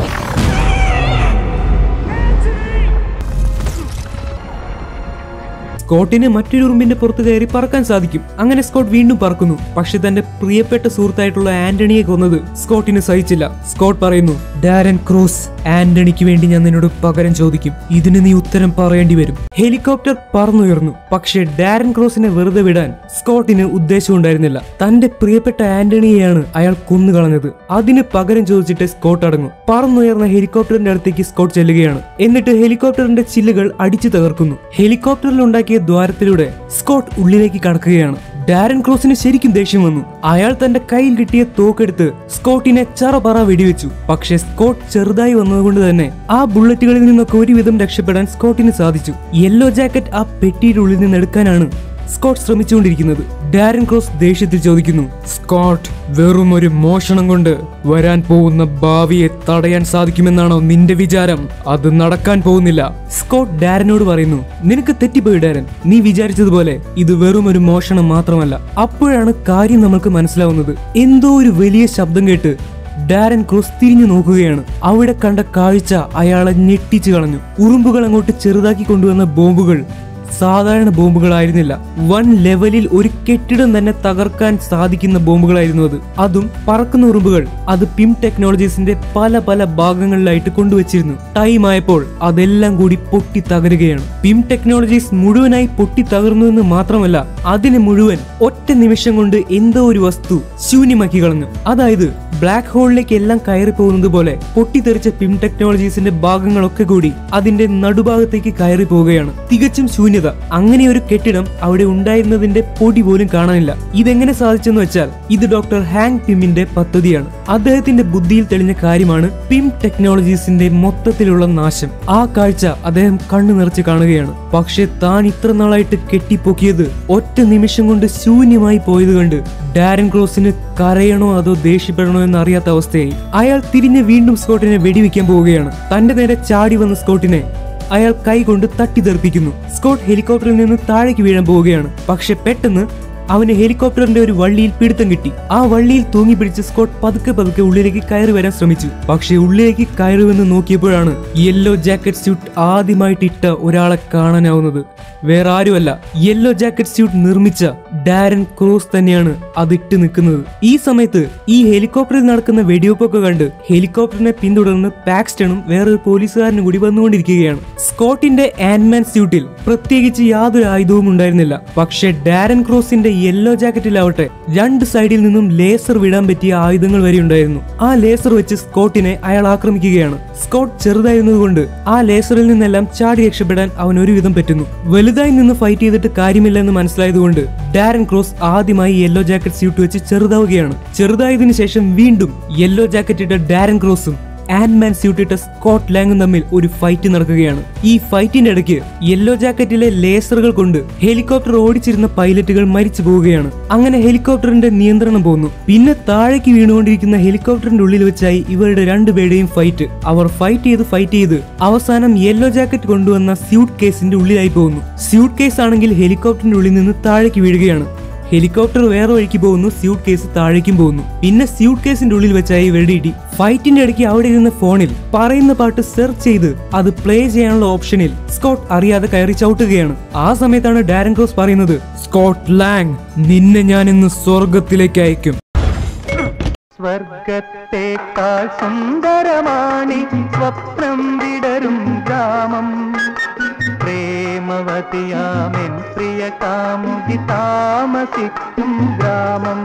സ്കോട്ടിന് മറ്റൊരു ഉറുമ്പിന്റെ പുറത്ത് കയറി പറക്കാൻ സാധിക്കും അങ്ങനെ സ്കോട്ട് വീണ്ടും പറക്കുന്നു പക്ഷെ തന്റെ പ്രിയപ്പെട്ട സുഹൃത്തായിട്ടുള്ള ആന്റണിയെ കൊന്നത് സ്കോട്ടിന് സഹിച്ചില്ല സ്കോട്ട് പറയുന്നു ഡാരൻ ക്രോസ് ആന്റണിക്ക് വേണ്ടി ഞാൻ നിന്നോട് പകരം ചോദിക്കും ഇതിന് നീ ഉത്തരം പറയേണ്ടി വരും ഹെലികോപ്റ്റർ പറന്നുയർന്നു പക്ഷെ ഡാരൻ ക്രോസിനെ വെറുതെ വിടാൻ സ്കോട്ടിന് ഉദ്ദേശമുണ്ടായിരുന്നില്ല തന്റെ പ്രിയപ്പെട്ട ആന്റണിയെയാണ് അയാൾ കൊന്നുകളഞ്ഞത് അതിന് പകരം ചോദിച്ചിട്ട് സ്കോട്ട് അടങ്ങും പറന്നുയർന്ന ഹെലികോപ്റ്ററിന്റെ അടുത്തേക്ക് സ്കോട്ട് ചെല്ലുകയാണ് എന്നിട്ട് ഹെലികോപ്റ്ററിന്റെ ചില്ലുകൾ അടിച്ചു തകർക്കുന്നു ഹെലികോപ്റ്ററിൽ ഉണ്ടാക്കിയ ദ്വാരത്തിലൂടെ സ്കോട്ട് ഉള്ളിലേക്ക് കടക്കുകയാണ് ഡാരൻ ക്രോസിന് ശരിക്കും ദേഷ്യം വന്നു അയാൾ തന്റെ കയ്യിൽ കിട്ടിയ തോക്കെടുത്ത് സ്കോട്ടിനെ ചറപറ വെടിവെച്ചു പക്ഷേ സ്കോട്ട് ചെറുതായി വന്നതുകൊണ്ട് തന്നെ ആ ബുള്ളറ്റുകളിൽ നിന്നൊക്കെ ഒരുവിധം രക്ഷപ്പെടാൻ സ്കോട്ടിന് സാധിച്ചു യെല്ലോ ജാക്കറ്റ് ആ പെട്ടിയുടെ ഉള്ളിൽ നിന്ന് എടുക്കാനാണ് സ്കോട്ട് ശ്രമിച്ചുകൊണ്ടിരിക്കുന്നത് ഡാരൻ ക്രോസ് ദേഷ്യത്തിൽ ചോദിക്കുന്നു സ്കോട്ട് വെറും ഒരു മോഷണം കൊണ്ട് വരാൻ പോകുന്ന ഭാവിയെ തടയാൻ സാധിക്കുമെന്നാണോ നിന്റെ വിചാരം അത് നടക്കാൻ പോകുന്നില്ല സ്കോട്ട് ഡാരനോട് പറയുന്നു നിനക്ക് തെറ്റിപ്പോയി ഡാരൻ നീ വിചാരിച്ചതുപോലെ ഇത് വെറും ഒരു മോഷണം മാത്രമല്ല അപ്പോഴാണ് കാര്യം നമ്മൾക്ക് മനസ്സിലാവുന്നത് എന്തോ ഒരു വലിയ ശബ്ദം കേട്ട് ഡാരൻ ക്രോസ് തിരിഞ്ഞു നോക്കുകയാണ് അവിടെ കണ്ട കാഴ്ച അയാളെ ഞെട്ടിച്ചു കളഞ്ഞു ഉറുമ്പുകൾ അങ്ങോട്ട് ചെറുതാക്കി കൊണ്ടുവന്ന ബോംബുകൾ സാധാരണ ബോംബുകളായിരുന്നില്ല വൺ ലെവലിൽ ഒരു കെട്ടിടം തന്നെ തകർക്കാൻ സാധിക്കുന്ന ബോംബുകളായിരുന്നു അത് അതും പറക്കുന്ന ഉറുമ്പുകൾ അത് പിം ടെക്നോളജീസിന്റെ പല പല ഭാഗങ്ങളിലായിട്ട് കൊണ്ടുവച്ചിരുന്നു ടൈം ആയപ്പോൾ അതെല്ലാം കൂടി പൊട്ടി തകരുകയാണ് പിം ടെക്നോളജീസ് മുഴുവനായി പൊട്ടി തകർന്നു എന്ന് മാത്രമല്ല അതിനെ മുഴുവൻ ഒറ്റ നിമിഷം കൊണ്ട് എന്തോ ഒരു വസ്തു ശൂന്യമാക്കി കളഞ്ഞു അതായത് ബ്ലാക്ക് ഹോളിലേക്ക് എല്ലാം കയറി പോകുന്നത് പോലെ പൊട്ടിത്തെറിച്ച പിം ടെക്നോളജീസിന്റെ ഭാഗങ്ങളൊക്കെ കൂടി അതിന്റെ നടുഭാഗത്തേക്ക് കയറി പോവുകയാണ് തികച്ചും ശൂന്യത അങ്ങനെ ഒരു കെട്ടിടം അവിടെ ഉണ്ടായിരുന്നതിന്റെ പൊടി പോലും കാണാനില്ല ഇതെങ്ങനെ സാധിച്ചെന്ന് വെച്ചാൽ ഇത് ഡോക്ടർ ഹാങ് പിമ്മിന്റെ പദ്ധതിയാണ് അദ്ദേഹത്തിന്റെ ബുദ്ധിയിൽ തെളിഞ്ഞ കാര്യമാണ് പിം ടെക്നോളജീസിന്റെ മൊത്തത്തിലുള്ള നാശം ആ കാഴ്ച അദ്ദേഹം കണ്ണു നിറച്ച് കാണുകയാണ് പക്ഷെ താൻ ഇത്ര നാളായിട്ട് കെട്ടിപ്പൊക്കിയത് ഒറ്റ നിമിഷം കൊണ്ട് ശൂന്യമായി പോയത് കണ്ട് ഡാരൻ ക്രോസിന് കരയണോ അതോ ദേഷ്യപ്പെടണോ എന്ന് അറിയാത്ത അവസ്ഥയായി അയാൾ തിരിഞ്ഞ് വീണ്ടും സ്കോട്ടിനെ വെടിവെക്കാൻ പോവുകയാണ് തന്റെ നേരെ ചാടി വന്ന സ്കോട്ടിനെ അയാൾ കൈകൊണ്ട് തട്ടിത്തെറിപ്പിക്കുന്നു സ്കോട്ട് ഹെലികോപ്റ്ററിൽ നിന്ന് താഴേക്ക് വീഴാൻ പോവുകയാണ് പക്ഷെ പെട്ടെന്ന് അവന് ഹെലികോപ്റ്ററിന്റെ ഒരു വള്ളിയിൽ പിടുത്തം കിട്ടി ആ വള്ളിയിൽ തൂങ്ങി പിടിച്ച് സ്കോട്ട് പതുക്കെ പതുക്കെ ഉള്ളിലേക്ക് കയറി വരാൻ ശ്രമിച്ചു പക്ഷെ ഉള്ളിലേക്ക് കയറുമെന്ന് നോക്കിയപ്പോഴാണ് യെല്ലോ ജാക്കറ്റ് സ്യൂട്ട് ആദ്യമായിട്ട് ഇട്ട ഒരാളെ കാണാനാവുന്നത് വേറെ ആരുമല്ല യെല്ലോ ജാക്കറ്റ് സ്യൂട്ട് നിർമ്മിച്ച ഡാരൻ ക്രോസ് തന്നെയാണ് അതിട്ട് നിൽക്കുന്നത് ഈ സമയത്ത് ഈ ഹെലികോപ്റ്ററിൽ നടക്കുന്ന വെടിവെപ്പൊക്കെ കണ്ട് ഹെലികോപ്റ്ററിനെ പിന്തുടർന്ന് പാക്സ്റ്റണും വേറൊരു പോലീസുകാരനും കൂടി വന്നുകൊണ്ടിരിക്കുകയാണ് സ്കോട്ടിന്റെ ആൻഡ്മാൻ സ്യൂട്ടിൽ പ്രത്യേകിച്ച് യാതൊരു ആയുധവും ഉണ്ടായിരുന്നില്ല പക്ഷെ ഡാരൻ ക്രോസിന്റെ യെല്ലോ ജാക്കറ്റിലാവട്ടെ രണ്ട് സൈഡിൽ നിന്നും ലേസർ വിടാൻ പറ്റിയ ആയുധങ്ങൾ വരെ ഉണ്ടായിരുന്നു ആ ലേസർ വെച്ച് സ്കോട്ടിനെ അയാൾ ആക്രമിക്കുകയാണ് സ്കോട്ട് ചെറുതായിരുന്നതുകൊണ്ട് ആ ലേസറിൽ നിന്നെല്ലാം ചാടി രക്ഷപ്പെടാൻ അവൻ ഒരുവിധം പറ്റുന്നു വലുതായി നിന്ന് ഫൈറ്റ് ചെയ്തിട്ട് കാര്യമില്ല എന്ന് മനസ്സിലായതുകൊണ്ട് ഡാരൻ ക്രോസ് ആദ്യമായി യെല്ലോ ജാക്കറ്റ് സ്യൂട്ട് വെച്ച് ചെറുതാവുകയാണ് ചെറുതായതിനു ശേഷം വീണ്ടും യെല്ലോ ജാക്കറ്റ് ഇട്ട ഡാരൻ ക്രോസും ആൻഡ്മാൻ സ്യൂട്ട് ഇട്ട സ്കോട്ട് ലാങ്ങും തമ്മിൽ ഒരു ഫൈറ്റ് നടക്കുകയാണ് ഈ ഫൈറ്റിന്റെ ഇടയ്ക്ക് യെല്ലോ ജാക്കറ്റിലെ ലേസറുകൾ കൊണ്ട് ഹെലികോപ്റ്റർ ഓടിച്ചിരുന്ന പൈലറ്റുകൾ മരിച്ചു പോവുകയാണ് അങ്ങനെ ഹെലികോപ്റ്ററിന്റെ നിയന്ത്രണം പോകുന്നു പിന്നെ താഴേക്ക് വീണുകൊണ്ടിരിക്കുന്ന ഹെലികോപ്റ്ററിന്റെ ഉള്ളിൽ വെച്ചായി ഇവരുടെ രണ്ടുപേരുടെയും ഫൈറ്റ് അവർ ഫൈറ്റ് ചെയ്ത് ഫൈറ്റ് ചെയ്ത് അവസാനം യെല്ലോ ജാക്കറ്റ് കൊണ്ടുവന്ന സ്യൂട്ട് കേസിന്റെ ഉള്ളിലായി പോകുന്നു സ്യൂട്ട് കേസ് ആണെങ്കിൽ ഹെലികോപ്റ്ററിന്റെ ഉള്ളിൽ നിന്ന് താഴേക്ക് വീഴുകയാണ് ഹെലികോപ്റ്റർ വേറെ വഴിക്ക് പോകുന്നു സ്യൂട്ട് കേസ് താഴേക്കും പോകുന്നു പിന്നെ സ്യൂട്ട് കേസിന്റെ ഉള്ളിൽ വെച്ചായി വെടിയിട്ടി ഫൈറ്റിന്റെ ഇടയ്ക്ക് അവിടെ ഇരുന്ന ഫോണിൽ പറയുന്ന പാട്ട് സെർച്ച് ചെയ്ത് അത് പ്ലേ ചെയ്യാനുള്ള ഓപ്ഷനിൽ സ്കോട്ട് അറിയാതെ കയറി ചവിട്ടുകയാണ് ആ സമയത്താണ് ഡാരൻ ക്രോസ് പറയുന്നത് സ്കോട്ട് ലാങ് നിന്നെ ഞാൻ ഇന്ന് സ്വർഗത്തിലേക്ക് അയക്കും സ്വർഗത്തേക്കാൾ സുന്ദരമാണി സ്വപ്നം വിടരും ഗ്രാമം പ്രേമവതിയാമെൻ പ്രിയ കാമുകി താമസിക്കും ഗ്രാമം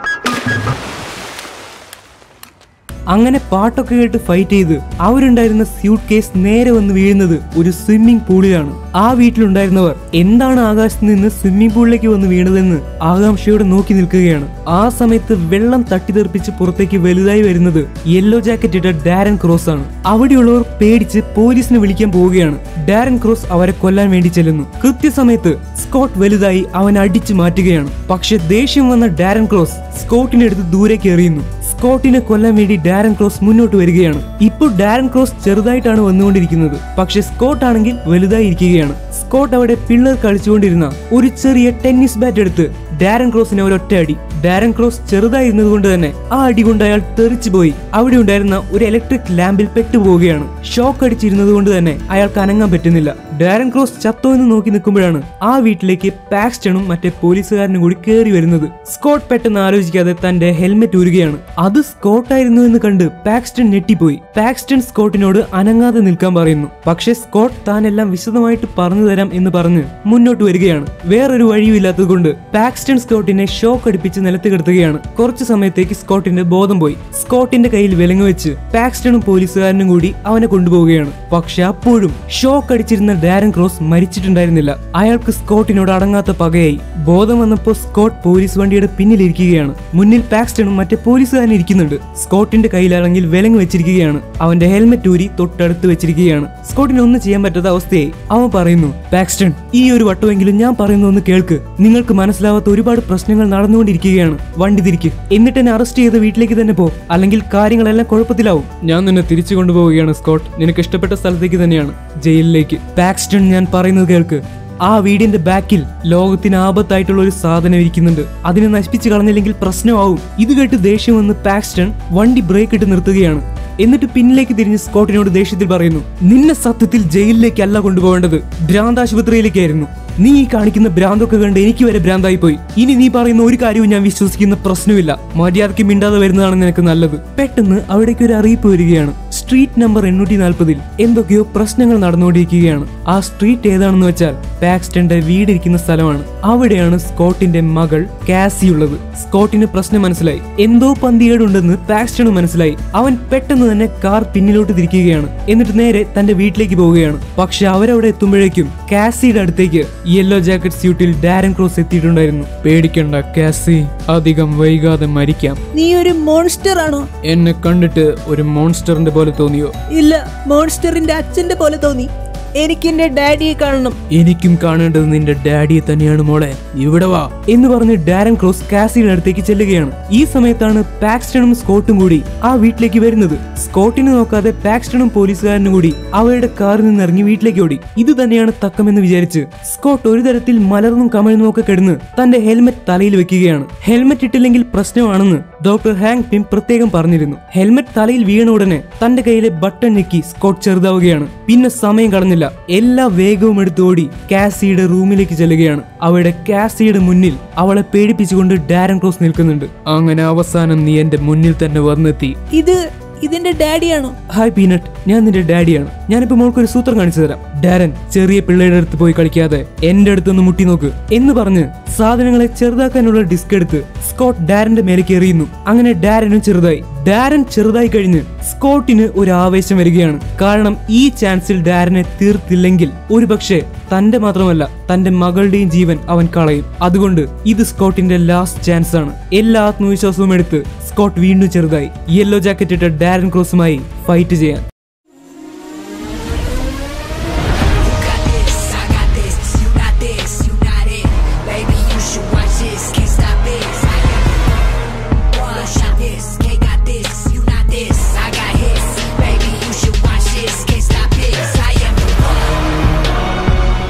അങ്ങനെ പാട്ടൊക്കെ കേട്ട് ഫൈറ്റ് ചെയ്ത് അവരുണ്ടായിരുന്ന സ്യൂട്ട് കേസ് നേരെ വന്ന് വീഴുന്നത് ഒരു സ്വിമ്മിംഗ് പൂളിലാണ് ആ വീട്ടിലുണ്ടായിരുന്നവർ എന്താണ് ആകാശത്ത് നിന്ന് സ്വിമ്മിംഗ് പൂളിലേക്ക് വന്ന് വീണതെന്ന് ആകാംക്ഷയോടെ നോക്കി നിൽക്കുകയാണ് ആ സമയത്ത് വെള്ളം തട്ടിത്തെറിപ്പിച്ച് പുറത്തേക്ക് വലുതായി വരുന്നത് യെല്ലോ ജാക്കറ്റ് ഇട്ട ഡാരൻ ക്രോസ് ആണ് അവിടെയുള്ളവർ പേടിച്ച് പോലീസിനെ വിളിക്കാൻ പോവുകയാണ് ഡാരൻ ക്രോസ് അവരെ കൊല്ലാൻ വേണ്ടി ചെല്ലുന്നു കൃത്യസമയത്ത് സ്കോട്ട് വലുതായി അവൻ അടിച്ചു മാറ്റുകയാണ് പക്ഷെ ദേഷ്യം വന്ന ഡാരൻ ക്രോസ് സ്കോട്ടിനെ എടുത്ത് ദൂരേക്ക് എറിയുന്നു സ്കോട്ടിനെ കൊല്ലാൻ വേണ്ടി ഡാരൻ ക്രോസ് മുന്നോട്ട് വരികയാണ് ഇപ്പോൾ ഡാരൻ ക്രോസ് ചെറുതായിട്ടാണ് വന്നുകൊണ്ടിരിക്കുന്നത് പക്ഷെ സ്കോട്ട് ആണെങ്കിൽ വലുതായി ഇരിക്കുകയാണ് സ്കോട്ട് അവിടെ പിള്ളേർ കളിച്ചുകൊണ്ടിരുന്ന ഒരു ചെറിയ ടെന്നീസ് ബാറ്റ് എടുത്ത് ഡാരൻ ക്രോസിനെ ഒരൊറ്റ അടി ഡാരൻ ക്രോസ് ചെറുതായിരുന്നത് കൊണ്ട് തന്നെ ആ അടി കൊണ്ട് അയാൾ തെറിച്ചു പോയി അവിടെ ഉണ്ടായിരുന്ന ഒരു ഇലക്ട്രിക് ലാമ്പിൽ പെട്ടുപോവുകയാണ് ഷോക്ക് അടിച്ചിരുന്നത് കൊണ്ട് തന്നെ അയാൾക്ക് അനങ്ങാൻ പറ്റുന്നില്ല ഡാരൻ ക്രോസ് ചത്തോ എന്ന് നോക്കി നിൽക്കുമ്പോഴാണ് ആ വീട്ടിലേക്ക് പാക്സ്റ്റണും മറ്റേ പോലീസുകാരനും കൂടി കയറി വരുന്നത് സ്കോട്ട് പെട്ടെന്ന് ആലോചിക്കാതെ തന്റെ ഹെൽമെറ്റ് ഊരുകയാണ് അത് സ്കോട്ടായിരുന്നു എന്ന് കണ്ട് പാക്സ്റ്റൺ ഞെട്ടിപ്പോയി പാക്സ്റ്റൺ സ്കോട്ടിനോട് അനങ്ങാതെ നിൽക്കാൻ പറയുന്നു പക്ഷേ സ്കോട്ട് താൻ എല്ലാം വിശദമായിട്ട് പറഞ്ഞു തരാം എന്ന് പറഞ്ഞ് മുന്നോട്ട് വരികയാണ് വേറൊരു വഴിയും ഇല്ലാത്തത് കൊണ്ട് പാക്സ്റ്റൺ പാക്സ്റ്റൺ സ്കോട്ടിനെ ഷോക്ക് അടിപ്പിച്ച് നിലത്ത് കിടത്തുകയാണ് കുറച്ചു സമയത്തേക്ക് സ്കോട്ടിന്റെ ബോധം പോയി സ്കോട്ടിന്റെ കയ്യിൽ വിലങ്ങ് വെച്ച് പാക്സ്റ്റണും പോലീസുകാരനും കൂടി അവനെ കൊണ്ടുപോവുകയാണ് പക്ഷെ അപ്പോഴും ഷോക്ക് അടിച്ചിരുന്ന ഡാരൻ ക്രോസ് മരിച്ചിട്ടുണ്ടായിരുന്നില്ല അയാൾക്ക് സ്കോട്ടിനോട് അടങ്ങാത്ത പകയായി ബോധം വന്നപ്പോൾ സ്കോട്ട് പോലീസ് വണ്ടിയുടെ പിന്നിലിരിക്കുകയാണ് മുന്നിൽ പാക്സ്റ്റണും മറ്റേ പോലീസുകാരൻ ഇരിക്കുന്നുണ്ട് സ്കോട്ടിന്റെ കയ്യിലാണെങ്കിൽ വിലങ്ങ് വെച്ചിരിക്കുകയാണ് അവന്റെ ഹെൽമെറ്റ് ഊരി തൊട്ടടുത്ത് വെച്ചിരിക്കുകയാണ് സ്കോട്ടിന് ഒന്നും ചെയ്യാൻ പറ്റാത്ത അവസ്ഥയായി അവൻ പറയുന്നു പാക്സ്റ്റൺ ഈ ഒരു വട്ടമെങ്കിലും ഞാൻ പറയുന്ന ഒന്ന് കേൾക്ക് നിങ്ങൾക്ക് മനസ്സിലാവാത്ത ഒരുപാട് പ്രശ്നങ്ങൾ നടന്നുകൊണ്ടിരിക്കുകയാണ് വണ്ടി തിരിക്ക് എന്നിട്ട് എന്നെ അറസ്റ്റ് ചെയ്ത് വീട്ടിലേക്ക് തന്നെ പോ അല്ലെങ്കിൽ കാര്യങ്ങളെല്ലാം കുഴപ്പത്തിലാവും ഞാൻ നിന്നെ തിരിച്ചു കൊണ്ടുപോവുകയാണ് സ്കോട്ട് നിനക്ക് ഇഷ്ടപ്പെട്ട സ്ഥലത്തേക്ക് തന്നെയാണ് ജയിലിലേക്ക് പാക്സ്റ്റൺ ഞാൻ പറയുന്നത് കേൾക്ക് ആ വീടിന്റെ ബാക്കിൽ ലോകത്തിന് ആപത്തായിട്ടുള്ള ഒരു സാധനം ഇരിക്കുന്നുണ്ട് അതിനെ നശിപ്പിച്ച് കളഞ്ഞില്ലെങ്കിൽ പ്രശ്നമാവും ഇത് കേട്ട് ദേഷ്യം വന്ന് പാക്സ്റ്റൺ വണ്ടി ബ്രേക്ക് ഇട്ട് നിർത്തുകയാണ് എന്നിട്ട് പിന്നിലേക്ക് തിരിഞ്ഞ് സ്കോട്ടിനോട് ദേഷ്യത്തിൽ പറയുന്നു നിന്നെ സത്യത്തിൽ ജയിലിലേക്കല്ല കൊണ്ടുപോകേണ്ടത് ഭ്രാന്താശുപത്രിയിലേക്കായിരുന്നു നീ ഈ കാണിക്കുന്ന ഭ്രാന്തൊക്കെ കണ്ട് എനിക്ക് വരെ ഭ്രാന്തായി പോയി ഇനി നീ പറയുന്ന ഒരു കാര്യവും ഞാൻ വിശ്വസിക്കുന്ന പ്രശ്നമില്ല മര്യാദയ്ക്ക് മിണ്ടാതെ വരുന്നതാണ് നിനക്ക് നല്ലത് പെട്ടെന്ന് അവിടേക്ക് ഒരു അറിയിപ്പ് വരികയാണ് സ്ട്രീറ്റ് നമ്പർ എണ്ണൂറ്റി നാൽപ്പതിൽ എന്തൊക്കെയോ പ്രശ്നങ്ങൾ നടന്നുകൊണ്ടിരിക്കുകയാണ് ആ സ്ട്രീറ്റ് ഏതാണെന്ന് വെച്ചാൽ പാക്സ്റ്റന്റെ വീടിരിക്കുന്ന സ്ഥലമാണ് അവിടെയാണ് സ്കോട്ടിന്റെ മകൾ കാസി ഉള്ളത് സ്കോട്ടിന് പ്രശ്നം മനസ്സിലായി എന്തോ പന്തികേടുണ്ടെന്ന് പാക്സ്റ്റണ് മനസ്സിലായി അവൻ പെട്ടെന്ന് തന്നെ കാർ പിന്നിലോട്ട് തിരിക്കുകയാണ് എന്നിട്ട് നേരെ തന്റെ വീട്ടിലേക്ക് പോവുകയാണ് പക്ഷെ അവരവിടെ എത്തുമ്പോഴേക്കും കാസിയുടെ അടുത്തേക്ക് യെല്ലോ ജാക്കറ്റ് സ്യൂട്ടിൽ ഡാരൻ ക്രോസ് എത്തിയിട്ടുണ്ടായിരുന്നു പേടിക്കണ്ട കാസി അധികം വൈകാതെ മരിക്കാം നീ ഒരു മോൺസ്റ്റർ ആണോ എന്നെ കണ്ടിട്ട് ഒരു മോൺസ്റ്ററിന്റെ പോലെ തോന്നിയോ ഇല്ല മോൺസ്റ്ററിന്റെ അച്ഛന്റെ പോലെ തോന്നി എനിക്ക് എന്റെ ഡാഡിയെ കാണണം എനിക്കും കാണേണ്ടത് നിന്റെ ഡാഡിയെ തന്നെയാണ് മോളെ ഇവിടെ വാ എന്ന് പറഞ്ഞ് ഡാരൻ ക്രോസ് കാസിയുടെ അടുത്തേക്ക് ചെല്ലുകയാണ് ഈ സമയത്താണ് പാക്സ്റ്റണും സ്കോട്ടും കൂടി ആ വീട്ടിലേക്ക് വരുന്നത് സ്കോട്ടിനെ നോക്കാതെ പാക്സ്റ്റണും പോലീസുകാരനും കൂടി അവരുടെ കാറിൽ നിന്ന് ഇറങ്ങി വീട്ടിലേക്ക് ഓടി ഇത് തന്നെയാണ് തക്കമെന്ന് വിചാരിച്ച് സ്കോട്ട് ഒരു തരത്തിൽ മലർന്നും കമഴ്ന്നും ഒക്കെ കിടന്ന് തന്റെ ഹെൽമെറ്റ് തലയിൽ വെക്കുകയാണ് ഹെൽമെറ്റ് ഇട്ടില്ലെങ്കിൽ പ്രശ്നമാണെന്ന് ഡോക്ടർ ഹാങ് പിം പ്രത്യേകം പറഞ്ഞിരുന്നു ഹെൽമെറ്റ് തലയിൽ വീണ ഉടനെ തന്റെ കയ്യിലെ ബട്ടൺ ഞെക്കി സ്കോട്ട് ചെറുതാവുകയാണ് പിന്നെ സമയം കളഞ്ഞില്ല എല്ലാ വേഗവും എടുത്ത് ഓടി കാസിയുടെ റൂമിലേക്ക് ചെല്ലുകയാണ് അവിടെ കാസിയുടെ മുന്നിൽ അവളെ പേടിപ്പിച്ചുകൊണ്ട് ഡാരൻ ക്രോസ് നിൽക്കുന്നുണ്ട് അങ്ങനെ അവസാനം നീ എന്റെ മുന്നിൽ തന്നെ വന്നെത്തി ഇത് ഇതിന്റെ ഡാഡിയാണോ ഹായ് പീനട്ട് ഞാൻ നിന്റെ ഡാഡിയാണ് ഞാനിപ്പോ മോൾക്ക് ഒരു സൂത്രം കാണിച്ചു തരാം ഡാരൻ ചെറിയ പിള്ളേരുടെ അടുത്ത് പോയി കളിക്കാതെ എന്റെ അടുത്തൊന്ന് മുട്ടി നോക്ക് എന്ന് പറഞ്ഞ് സാധനങ്ങളെ ചെറുതാക്കാനുള്ള ഡിസ്ക് എടുത്ത് സ്കോട്ട് ഡാരന്റെ മേലേക്ക് എറിയുന്നു അങ്ങനെ ഡാരനും ചെറുതായി ഡാരൻ ചെറുതായി കഴിഞ്ഞ് സ്കോട്ടിന് ഒരു ആവേശം വരികയാണ് കാരണം ഈ ചാൻസിൽ ഡാരനെ തീർത്തില്ലെങ്കിൽ ഒരുപക്ഷെ തന്റെ മാത്രമല്ല തന്റെ മകളുടെയും ജീവൻ അവൻ കളയും അതുകൊണ്ട് ഇത് സ്കോട്ടിന്റെ ലാസ്റ്റ് ചാൻസ് ആണ് എല്ലാ ആത്മവിശ്വാസവും എടുത്ത് സ്കോട്ട് വീണ്ടും ചെറുതായി യെല്ലോ ജാക്കറ്റ് ഇട്ട ഡാരൻ ക്രോസുമായി ഫൈറ്റ് ചെയ്യാൻ got this, I got this, you got this, you got it. Baby, you should watch this, can't stop this. I am one shot this, can't got this, you not this. I got hits, baby, you should watch this, can't stop this. I am the one.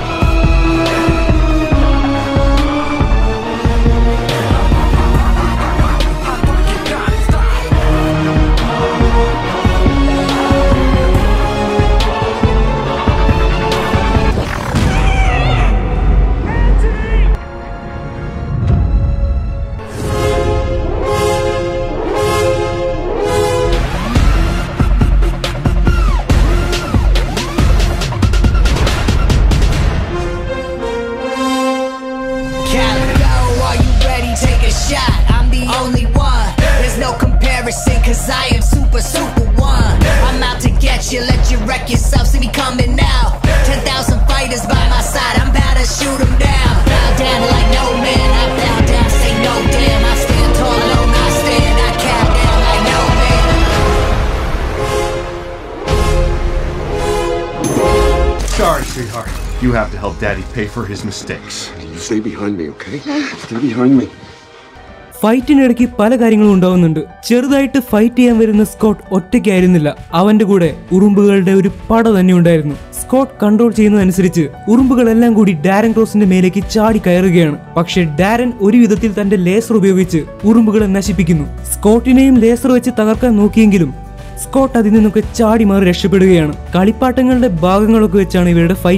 Calico, are you ready? Take a shot. I'm the only one. There's no comparison, cause I am super, super one. I'm out to get you, let you wreck yourself. See me coming now. 10,000 fighters by my side. I'm about to shoot them down. Bow down like no man. I bow down, say no damn. I stand tall, alone, I stand. I count down like no man. Sorry, sweetheart. You have to help Daddy pay for his mistakes. You stay behind me, okay? Stay behind me. ഫൈറ്റിനിടയ്ക്ക് പല കാര്യങ്ങളും ഉണ്ടാവുന്നുണ്ട് ചെറുതായിട്ട് fight ചെയ്യാൻ വരുന്ന Scott ഒറ്റയ്ക്കായിരുന്നില്ല അവന്റെ കൂടെ ഉറുമ്പുകളുടെ ഒരു പട തന്നെ ഉണ്ടായിരുന്നു സ്കോട്ട് കൺട്രോൾ ചെയ്യുന്നതനുസരിച്ച് ഉറുമ്പുകളെല്ലാം കൂടി ഡാരൻ ക്രോസിന്റെ മേലേക്ക് ചാടി കയറുകയാണ് പക്ഷെ ഡാരൻ ഒരു വിധത്തിൽ തന്റെ ലേസർ ഉപയോഗിച്ച് ഉറുമ്പുകളെ നശിപ്പിക്കുന്നു സ്കോട്ടിനെയും ലേസർ വെച്ച് തകർക്കാൻ നോക്കിയെങ്കിലും സ്കോട്ട് അതിൽ നിന്നൊക്കെ ചാടി മാറി രക്ഷപ്പെടുകയാണ് കളിപ്പാട്ടങ്ങളുടെ ഭാഗങ്ങളൊക്കെ വെച്ചാണ് ഇവരുടെ ഫൈറ്റ്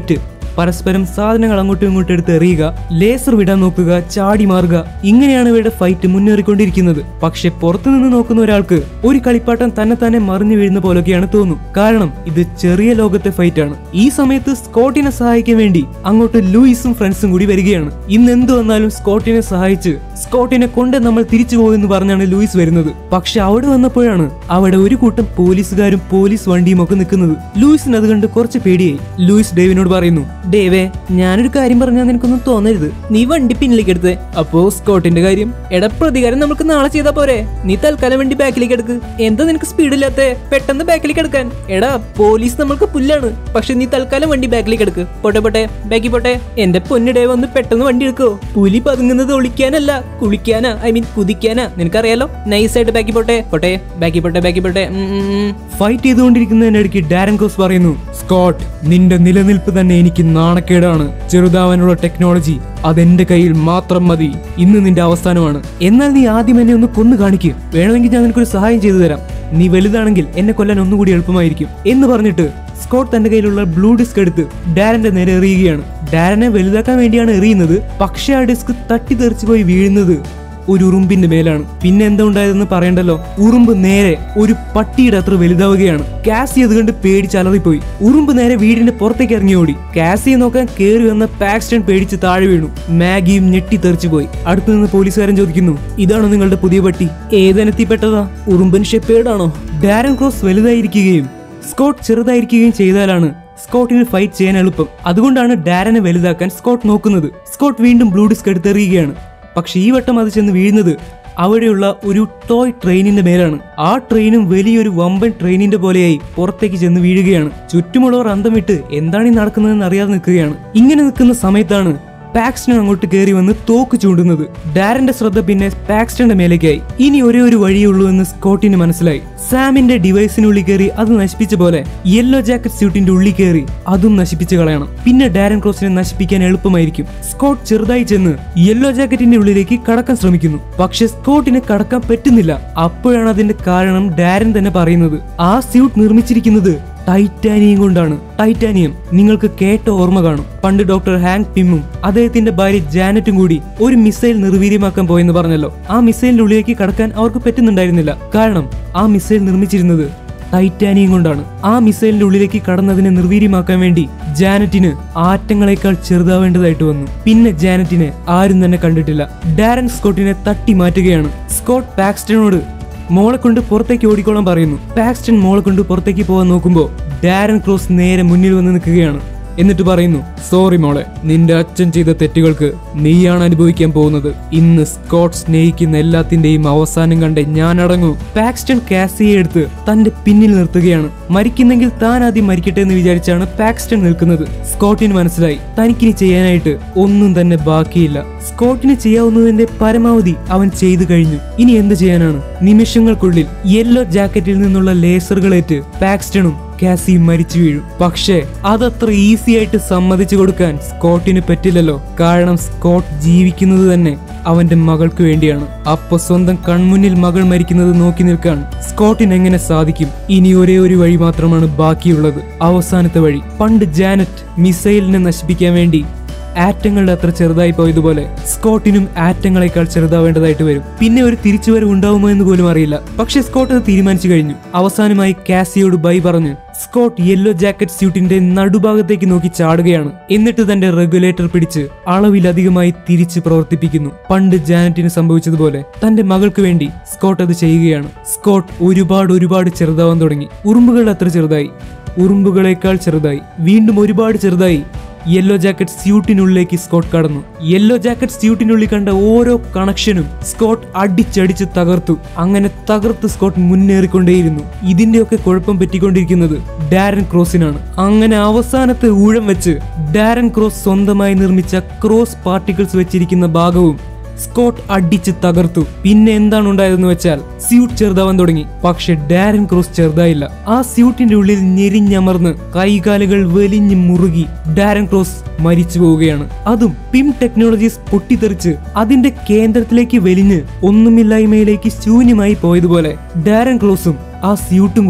പരസ്പരം സാധനങ്ങൾ അങ്ങോട്ടും ഇങ്ങോട്ടും എടുത്ത് എറിയുക ലേസർ വിടാൻ നോക്കുക ചാടി മാറുക ഇങ്ങനെയാണ് ഇവരുടെ ഫൈറ്റ് മുന്നേറിക്കൊണ്ടിരിക്കുന്നത് പക്ഷെ പുറത്തുനിന്ന് നോക്കുന്ന ഒരാൾക്ക് ഒരു കളിപ്പാട്ടം തന്നെ തന്നെ മറിഞ്ഞു വീഴുന്ന പോലൊക്കെയാണ് തോന്നും കാരണം ഇത് ചെറിയ ലോകത്തെ ഫൈറ്റ് ആണ് ഈ സമയത്ത് സ്കോട്ടിനെ സഹായിക്കാൻ വേണ്ടി അങ്ങോട്ട് ലൂയിസും ഫ്രണ്ട്സും കൂടി വരികയാണ് ഇന്ന് എന്ത് വന്നാലും സ്കോട്ടിനെ സഹായിച്ച് സ്കോട്ടിനെ കൊണ്ട് നമ്മൾ തിരിച്ചു പോകുമെന്ന് പറഞ്ഞാണ് ലൂയിസ് വരുന്നത് പക്ഷെ അവിടെ വന്നപ്പോഴാണ് അവിടെ ഒരു കൂട്ടം പോലീസുകാരും പോലീസ് വണ്ടിയും ഒക്കെ നിൽക്കുന്നത് ലൂയിസിന് അത് കണ്ട് കുറച്ച് പേടിയായി ലൂയിസ് ഡേവിനോട് പറയുന്നു ഡേവേ ഞാനൊരു കാര്യം പറഞ്ഞാൽ നിനക്കൊന്നും തോന്നരുത് നീ വണ്ടി പിന്നിലേക്ക് എടുത്ത് അപ്പോ സ്കോട്ടിന്റെ കാര്യം എടാ പ്രതികാരം നമുക്ക് നാളെ ചെയ്താ പോരെ നീ തൽക്കാലം വണ്ടി ബാക്കിലേക്ക് എടുക്ക് എന്താ നിനക്ക് സ്പീഡ് ഇല്ലാത്ത പെട്ടെന്ന് ബാക്കിലേക്ക് എടുക്കാൻ എടാ പോലീസ് നമ്മൾക്ക് പുല്ലാണ് പക്ഷെ നീ തൽക്കാലം വണ്ടി ബാക്കിലേക്ക് എടുക്ക് പോട്ടെ പോട്ടെ ബാക്കി പോട്ടെ എന്റെ പൊന്നിടേ വന്ന് പെട്ടെന്ന് വണ്ടി എടുക്കോ പുലി പതുങ്ങുന്നത് ഒളിക്കാനല്ല കുളിക്കാനാ ഐ മീൻ കുതിക്കാനാ നിനക്കറിയാലോ നൈസായിട്ട് ബാക്കി പോട്ടെ പോട്ടെ ബാക്കി പോട്ടെ ബാക്കി പോട്ടെ ഉം, ഉം, ഉം. ഫൈറ്റ് ചെയ്തുകൊണ്ടിരിക്കുന്നതിനിടയ്ക്ക് ഡാരൻ ക്രോസ് പറയുന്നു സ്കോട്ട് നിന്റെ നിലനിൽപ്പ് തന്നെ എനിക്ക് നാണക്കേടാണ് ചെറുതാവാനുള്ള ടെക്നോളജി അതെന്റെ കയ്യിൽ മാത്രം മതി ഇന്ന് നിന്റെ അവസാനമാണ് എന്നാൽ നീ ആദ്യം എന്നെ ഒന്ന് കൊന്നു കാണിക്കുക വേണമെങ്കിൽ ഞാൻ നിനക്കൊരു സഹായം ചെയ്തു തരാം നീ വലുതാണെങ്കിൽ എന്നെ കൊല്ലാൻ ഒന്നുകൂടി എളുപ്പമായിരിക്കും എന്ന് പറഞ്ഞിട്ട് സ്കോട്ട് തന്റെ കയ്യിലുള്ള ബ്ലൂ ഡിസ്ക് എടുത്ത് ഡാരന്റെ നേരെ എറിയുകയാണ് ഡാരനെ വലുതാക്കാൻ വേണ്ടിയാണ് എറിയുന്നത് പക്ഷേ ആ ഡിസ്ക് തട്ടി തെറിച്ചു പോയി വീഴുന്നത് ഒരു ഉറുമ്പിന്റെ മേലാണ് പിന്നെ എന്താ ഉണ്ടായതെന്ന് പറയണ്ടല്ലോ ഉറുമ്പ് നേരെ ഒരു പട്ടിയുടെ അത്ര വലുതാവുകയാണ് കാസി അത് കണ്ട് പേടിച്ച് അലറിപ്പോയി ഉറുമ്പ് നേരെ വീടിന്റെ പുറത്തേക്ക് ഇറങ്ങി ഓടി കാസിയെ നോക്കാൻ കയറി വന്ന പാക്സ്റ്റൺ പേടിച്ച് താഴെ വീണു മാഗിയും ഞെട്ടി തെറിച്ചു പോയി അടുത്തു നിന്ന് പോലീസുകാരൻ ചോദിക്കുന്നു ഇതാണോ നിങ്ങളുടെ പുതിയ പട്ടി ഏതനത്തിൽപ്പെട്ടതാ ഉറുമ്പൻ ഷെപ്പേർഡാണോ ഡാരൻ ക്രോസ് വലുതായിരിക്കുകയും സ്കോട്ട് ചെറുതായിരിക്കുകയും ചെയ്താലാണ് സ്കോട്ടിന് ഫൈറ്റ് ചെയ്യാൻ എളുപ്പം അതുകൊണ്ടാണ് ഡാരനെ വലുതാക്കാൻ സ്കോട്ട് നോക്കുന്നത് സ്കോട്ട് വീണ്ടും ബ്ലൂ ഡിസ്ക് എടുത്തെറിയുകയാണ് പക്ഷെ ഈ വട്ടം അത് ചെന്ന് വീഴുന്നത് അവിടെയുള്ള ഒരു ടോയ് ട്രെയിനിന്റെ മേലാണ് ആ ട്രെയിനും വലിയൊരു വമ്പൻ ട്രെയിനിന്റെ പോലെയായി പുറത്തേക്ക് ചെന്ന് വീഴുകയാണ് ചുറ്റുമുള്ളവർ അന്തം വിട്ട് എന്താണ് ഈ നടക്കുന്നതെന്ന് അറിയാതെ നിൽക്കുകയാണ് ഇങ്ങനെ നിൽക്കുന്ന സമയത്താണ് പാക്സ്റ്റൺ അങ്ങോട്ട് കയറി വന്ന് തോക്ക് ചൂണ്ടുന്നത് ഡാരന്റെ ശ്രദ്ധ പിന്നെ പാക്സ്റ്റന്റെ മേലേക്കായി ഇനി ഒരേ ഒരു വഴിയേ ഉള്ളൂ എന്ന് സ്കോട്ടിന് മനസ്സിലായി സാമിന്റെ ഡിവൈസിനുള്ളിൽ കയറി അത് നശിപ്പിച്ച പോലെ യെല്ലോ ജാക്കറ്റ് സ്യൂട്ടിന്റെ ഉള്ളിൽ കയറി അതും നശിപ്പിച്ച് കളയണം പിന്നെ ഡാരൻ ക്രോസിനെ നശിപ്പിക്കാൻ എളുപ്പമായിരിക്കും സ്കോട്ട് ചെറുതായി ചെന്ന് യെല്ലോ ജാക്കറ്റിന്റെ ഉള്ളിലേക്ക് കടക്കാൻ ശ്രമിക്കുന്നു പക്ഷെ സ്കോട്ടിന് കടക്കാൻ പറ്റുന്നില്ല അപ്പോഴാണ് അതിന്റെ കാരണം ഡാരൻ തന്നെ പറയുന്നത് ആ സ്യൂട്ട് നിർമ്മിച്ചിരിക്കുന്നത് ടൈറ്റാനിയം കൊണ്ടാണ് ടൈറ്റാനിയം നിങ്ങൾക്ക് കേട്ട ഓർമ്മ കാണും പണ്ട് ഡോക്ടർ ഹാങ് പിമ്മും അദ്ദേഹത്തിന്റെ ഭാര്യ ജാനറ്റും കൂടി ഒരു മിസൈൽ നിർവീര്യമാക്കാൻ പോയെന്ന് പറഞ്ഞല്ലോ ആ മിസൈലിന്റെ ഉള്ളിലേക്ക് കടക്കാൻ അവർക്ക് പറ്റുന്നുണ്ടായിരുന്നില്ല കാരണം ആ മിസൈൽ നിർമ്മിച്ചിരുന്നത് ടൈറ്റാനിയം കൊണ്ടാണ് ആ മിസൈലിന്റെ ഉള്ളിലേക്ക് കടന്നതിനെ നിർവീര്യമാക്കാൻ വേണ്ടി ജാനറ്റിന് ആറ്റങ്ങളെക്കാൾ ചെറുതാവേണ്ടതായിട്ട് വന്നു പിന്നെ ജാനറ്റിനെ ആരും തന്നെ കണ്ടിട്ടില്ല ഡാരൻ സ്കോട്ടിനെ തട്ടി മാറ്റുകയാണ് സ്കോട്ട് പാക്സ്റ്റനോട് മോളെ കൊണ്ട് പുറത്തേക്ക് ഓടിക്കോളാൻ പറയുന്നു പാക്സ്റ്റൺ മോളെ കൊണ്ട് പുറത്തേക്ക് പോകാൻ നോക്കുമ്പോൾ ഡാരൻ ക്രോസ് നേരെ മുന്നിൽ വന്ന് നിൽക്കുകയാണ് എന്നിട്ട് പറയുന്നു സോറി മോളെ നിന്റെ അച്ഛൻ ചെയ്ത തെറ്റുകൾക്ക് നീയാണ് അനുഭവിക്കാൻ പോകുന്നത് ഇന്ന് സ്കോട്ട് സ്നേഹിക്കുന്ന എല്ലാത്തിന്റെയും അവസാനം കണ്ടേ ഞാൻ അടങ്ങൂ പാക്സ്റ്റൺ കാസിയെ എടുത്ത് തന്റെ പിന്നിൽ നിർത്തുകയാണ് മരിക്കുന്നെങ്കിൽ താൻ ആദ്യം മരിക്കട്ടെ എന്ന് വിചാരിച്ചാണ് പാക്സ്റ്റൺ നിൽക്കുന്നത് സ്കോട്ടിന് മനസ്സിലായി തനിക്കിനി ചെയ്യാനായിട്ട് ഒന്നും തന്നെ ബാക്കിയില്ല സ്കോട്ടിന് ചെയ്യാവുന്നതിന്റെ പരമാവധി അവൻ ചെയ്തു കഴിഞ്ഞു ഇനി എന്ത് ചെയ്യാനാണ് നിമിഷങ്ങൾക്കുള്ളിൽ യെല്ലോ ജാക്കറ്റിൽ നിന്നുള്ള ലേസറുകളേറ്റ് പാക്സ്റ്റണും കാസിയും മരിച്ചു വീഴും പക്ഷേ അതത്ര ഈസി ആയിട്ട് സമ്മതിച്ചു കൊടുക്കാൻ സ്കോട്ടിന് പറ്റില്ലല്ലോ കാരണം സ്കോട്ട് ജീവിക്കുന്നത് തന്നെ അവന്റെ മകൾക്ക് വേണ്ടിയാണ് അപ്പൊ സ്വന്തം കൺമുന്നിൽ മകൾ മരിക്കുന്നത് നോക്കി നിൽക്കാൻ സ്കോട്ടിന് എങ്ങനെ സാധിക്കും ഇനി ഒരേ ഒരു വഴി മാത്രമാണ് ബാക്കിയുള്ളത് അവസാനത്തെ വഴി പണ്ട് ജാനറ്റ് മിസൈലിനെ നശിപ്പിക്കാൻ വേണ്ടി ആറ്റങ്ങളുടെ അത്ര ചെറുതായി പോയതുപോലെ സ്കോട്ടിനും ആറ്റങ്ങളെക്കാൾ ചെറുതാവേണ്ടതായിട്ട് വരും പിന്നെ ഒരു തിരിച്ചുവരവ് ഉണ്ടാവുമോ എന്ന് പോലും അറിയില്ല പക്ഷെ സ്കോട്ട് അത് തീരുമാനിച്ചു കഴിഞ്ഞു അവസാനമായി കാസിയോട് ബൈ പറഞ്ഞ് സ്കോട്ട് യെല്ലോ ജാക്കറ്റ് സ്യൂട്ടിന്റെ നടുഭാഗത്തേക്ക് നോക്കി ചാടുകയാണ് എന്നിട്ട് തന്റെ റെഗുലേറ്റർ പിടിച്ച് അളവിലധികമായി തിരിച്ച് പ്രവർത്തിപ്പിക്കുന്നു പണ്ട് ജാനറ്റിന് സംഭവിച്ചതുപോലെ തന്റെ മകൾക്ക് വേണ്ടി സ്കോട്ട് അത് ചെയ്യുകയാണ് സ്കോട്ട് ഒരുപാട് ഒരുപാട് ചെറുതാവാൻ തുടങ്ങി ഉറുമ്പുകൾ അത്ര ചെറുതായി ഉറുമ്പുകളേക്കാൾ ചെറുതായി വീണ്ടും ഒരുപാട് ചെറുതായി യെല്ലോ ജാക്കറ്റ് സ്യൂട്ടിനുള്ളിലേക്ക് സ്കോട്ട് കടന്നു യെല്ലോ ജാക്കറ്റ് സ്യൂട്ടിനുള്ളിൽ കണ്ട ഓരോ കണക്ഷനും സ്കോട്ട് അടിച്ചടിച്ച് തകർത്തു അങ്ങനെ തകർത്ത് സ്കോട്ട് മുന്നേറിക്കൊണ്ടേയിരുന്നു ഇതിന്റെയൊക്കെ കുഴപ്പം പറ്റിക്കൊണ്ടിരിക്കുന്നത് ഡാരൻ ക്രോസിനാണ് അങ്ങനെ അവസാനത്തെ ഊഴം വെച്ച് ഡാരൻ ക്രോസ് സ്വന്തമായി നിർമ്മിച്ച ക്രോസ് പാർട്ടിക്കിൾസ് വെച്ചിരിക്കുന്ന ഭാഗവും സ്കോട്ട് അടിച്ച് തകർത്തു പിന്നെ എന്താണ് ഉണ്ടായതെന്ന് വെച്ചാൽ സ്യൂട്ട് ചെറുതാവാൻ തുടങ്ങി പക്ഷെ ഡാരൻ ക്രോസ് ചെറുതായില്ല ആ സ്യൂട്ടിന്റെ ഉള്ളിൽ ഞെരിഞ്ഞമർന്ന് കൈകാലുകൾ വലിഞ്ഞ് മുറുകി ഡാരൻ ക്രോസ് മരിച്ചു പോവുകയാണ് അതും പിം ടെക്നോളജീസ് പൊട്ടിത്തെറിച്ച് അതിന്റെ കേന്ദ്രത്തിലേക്ക് വലിഞ്ഞ് ഒന്നുമില്ലായ്മയിലേക്ക് ശൂന്യമായി പോയതുപോലെ ഡാരൻ ക്രോസും ആ സ്യൂട്ടും കൂടി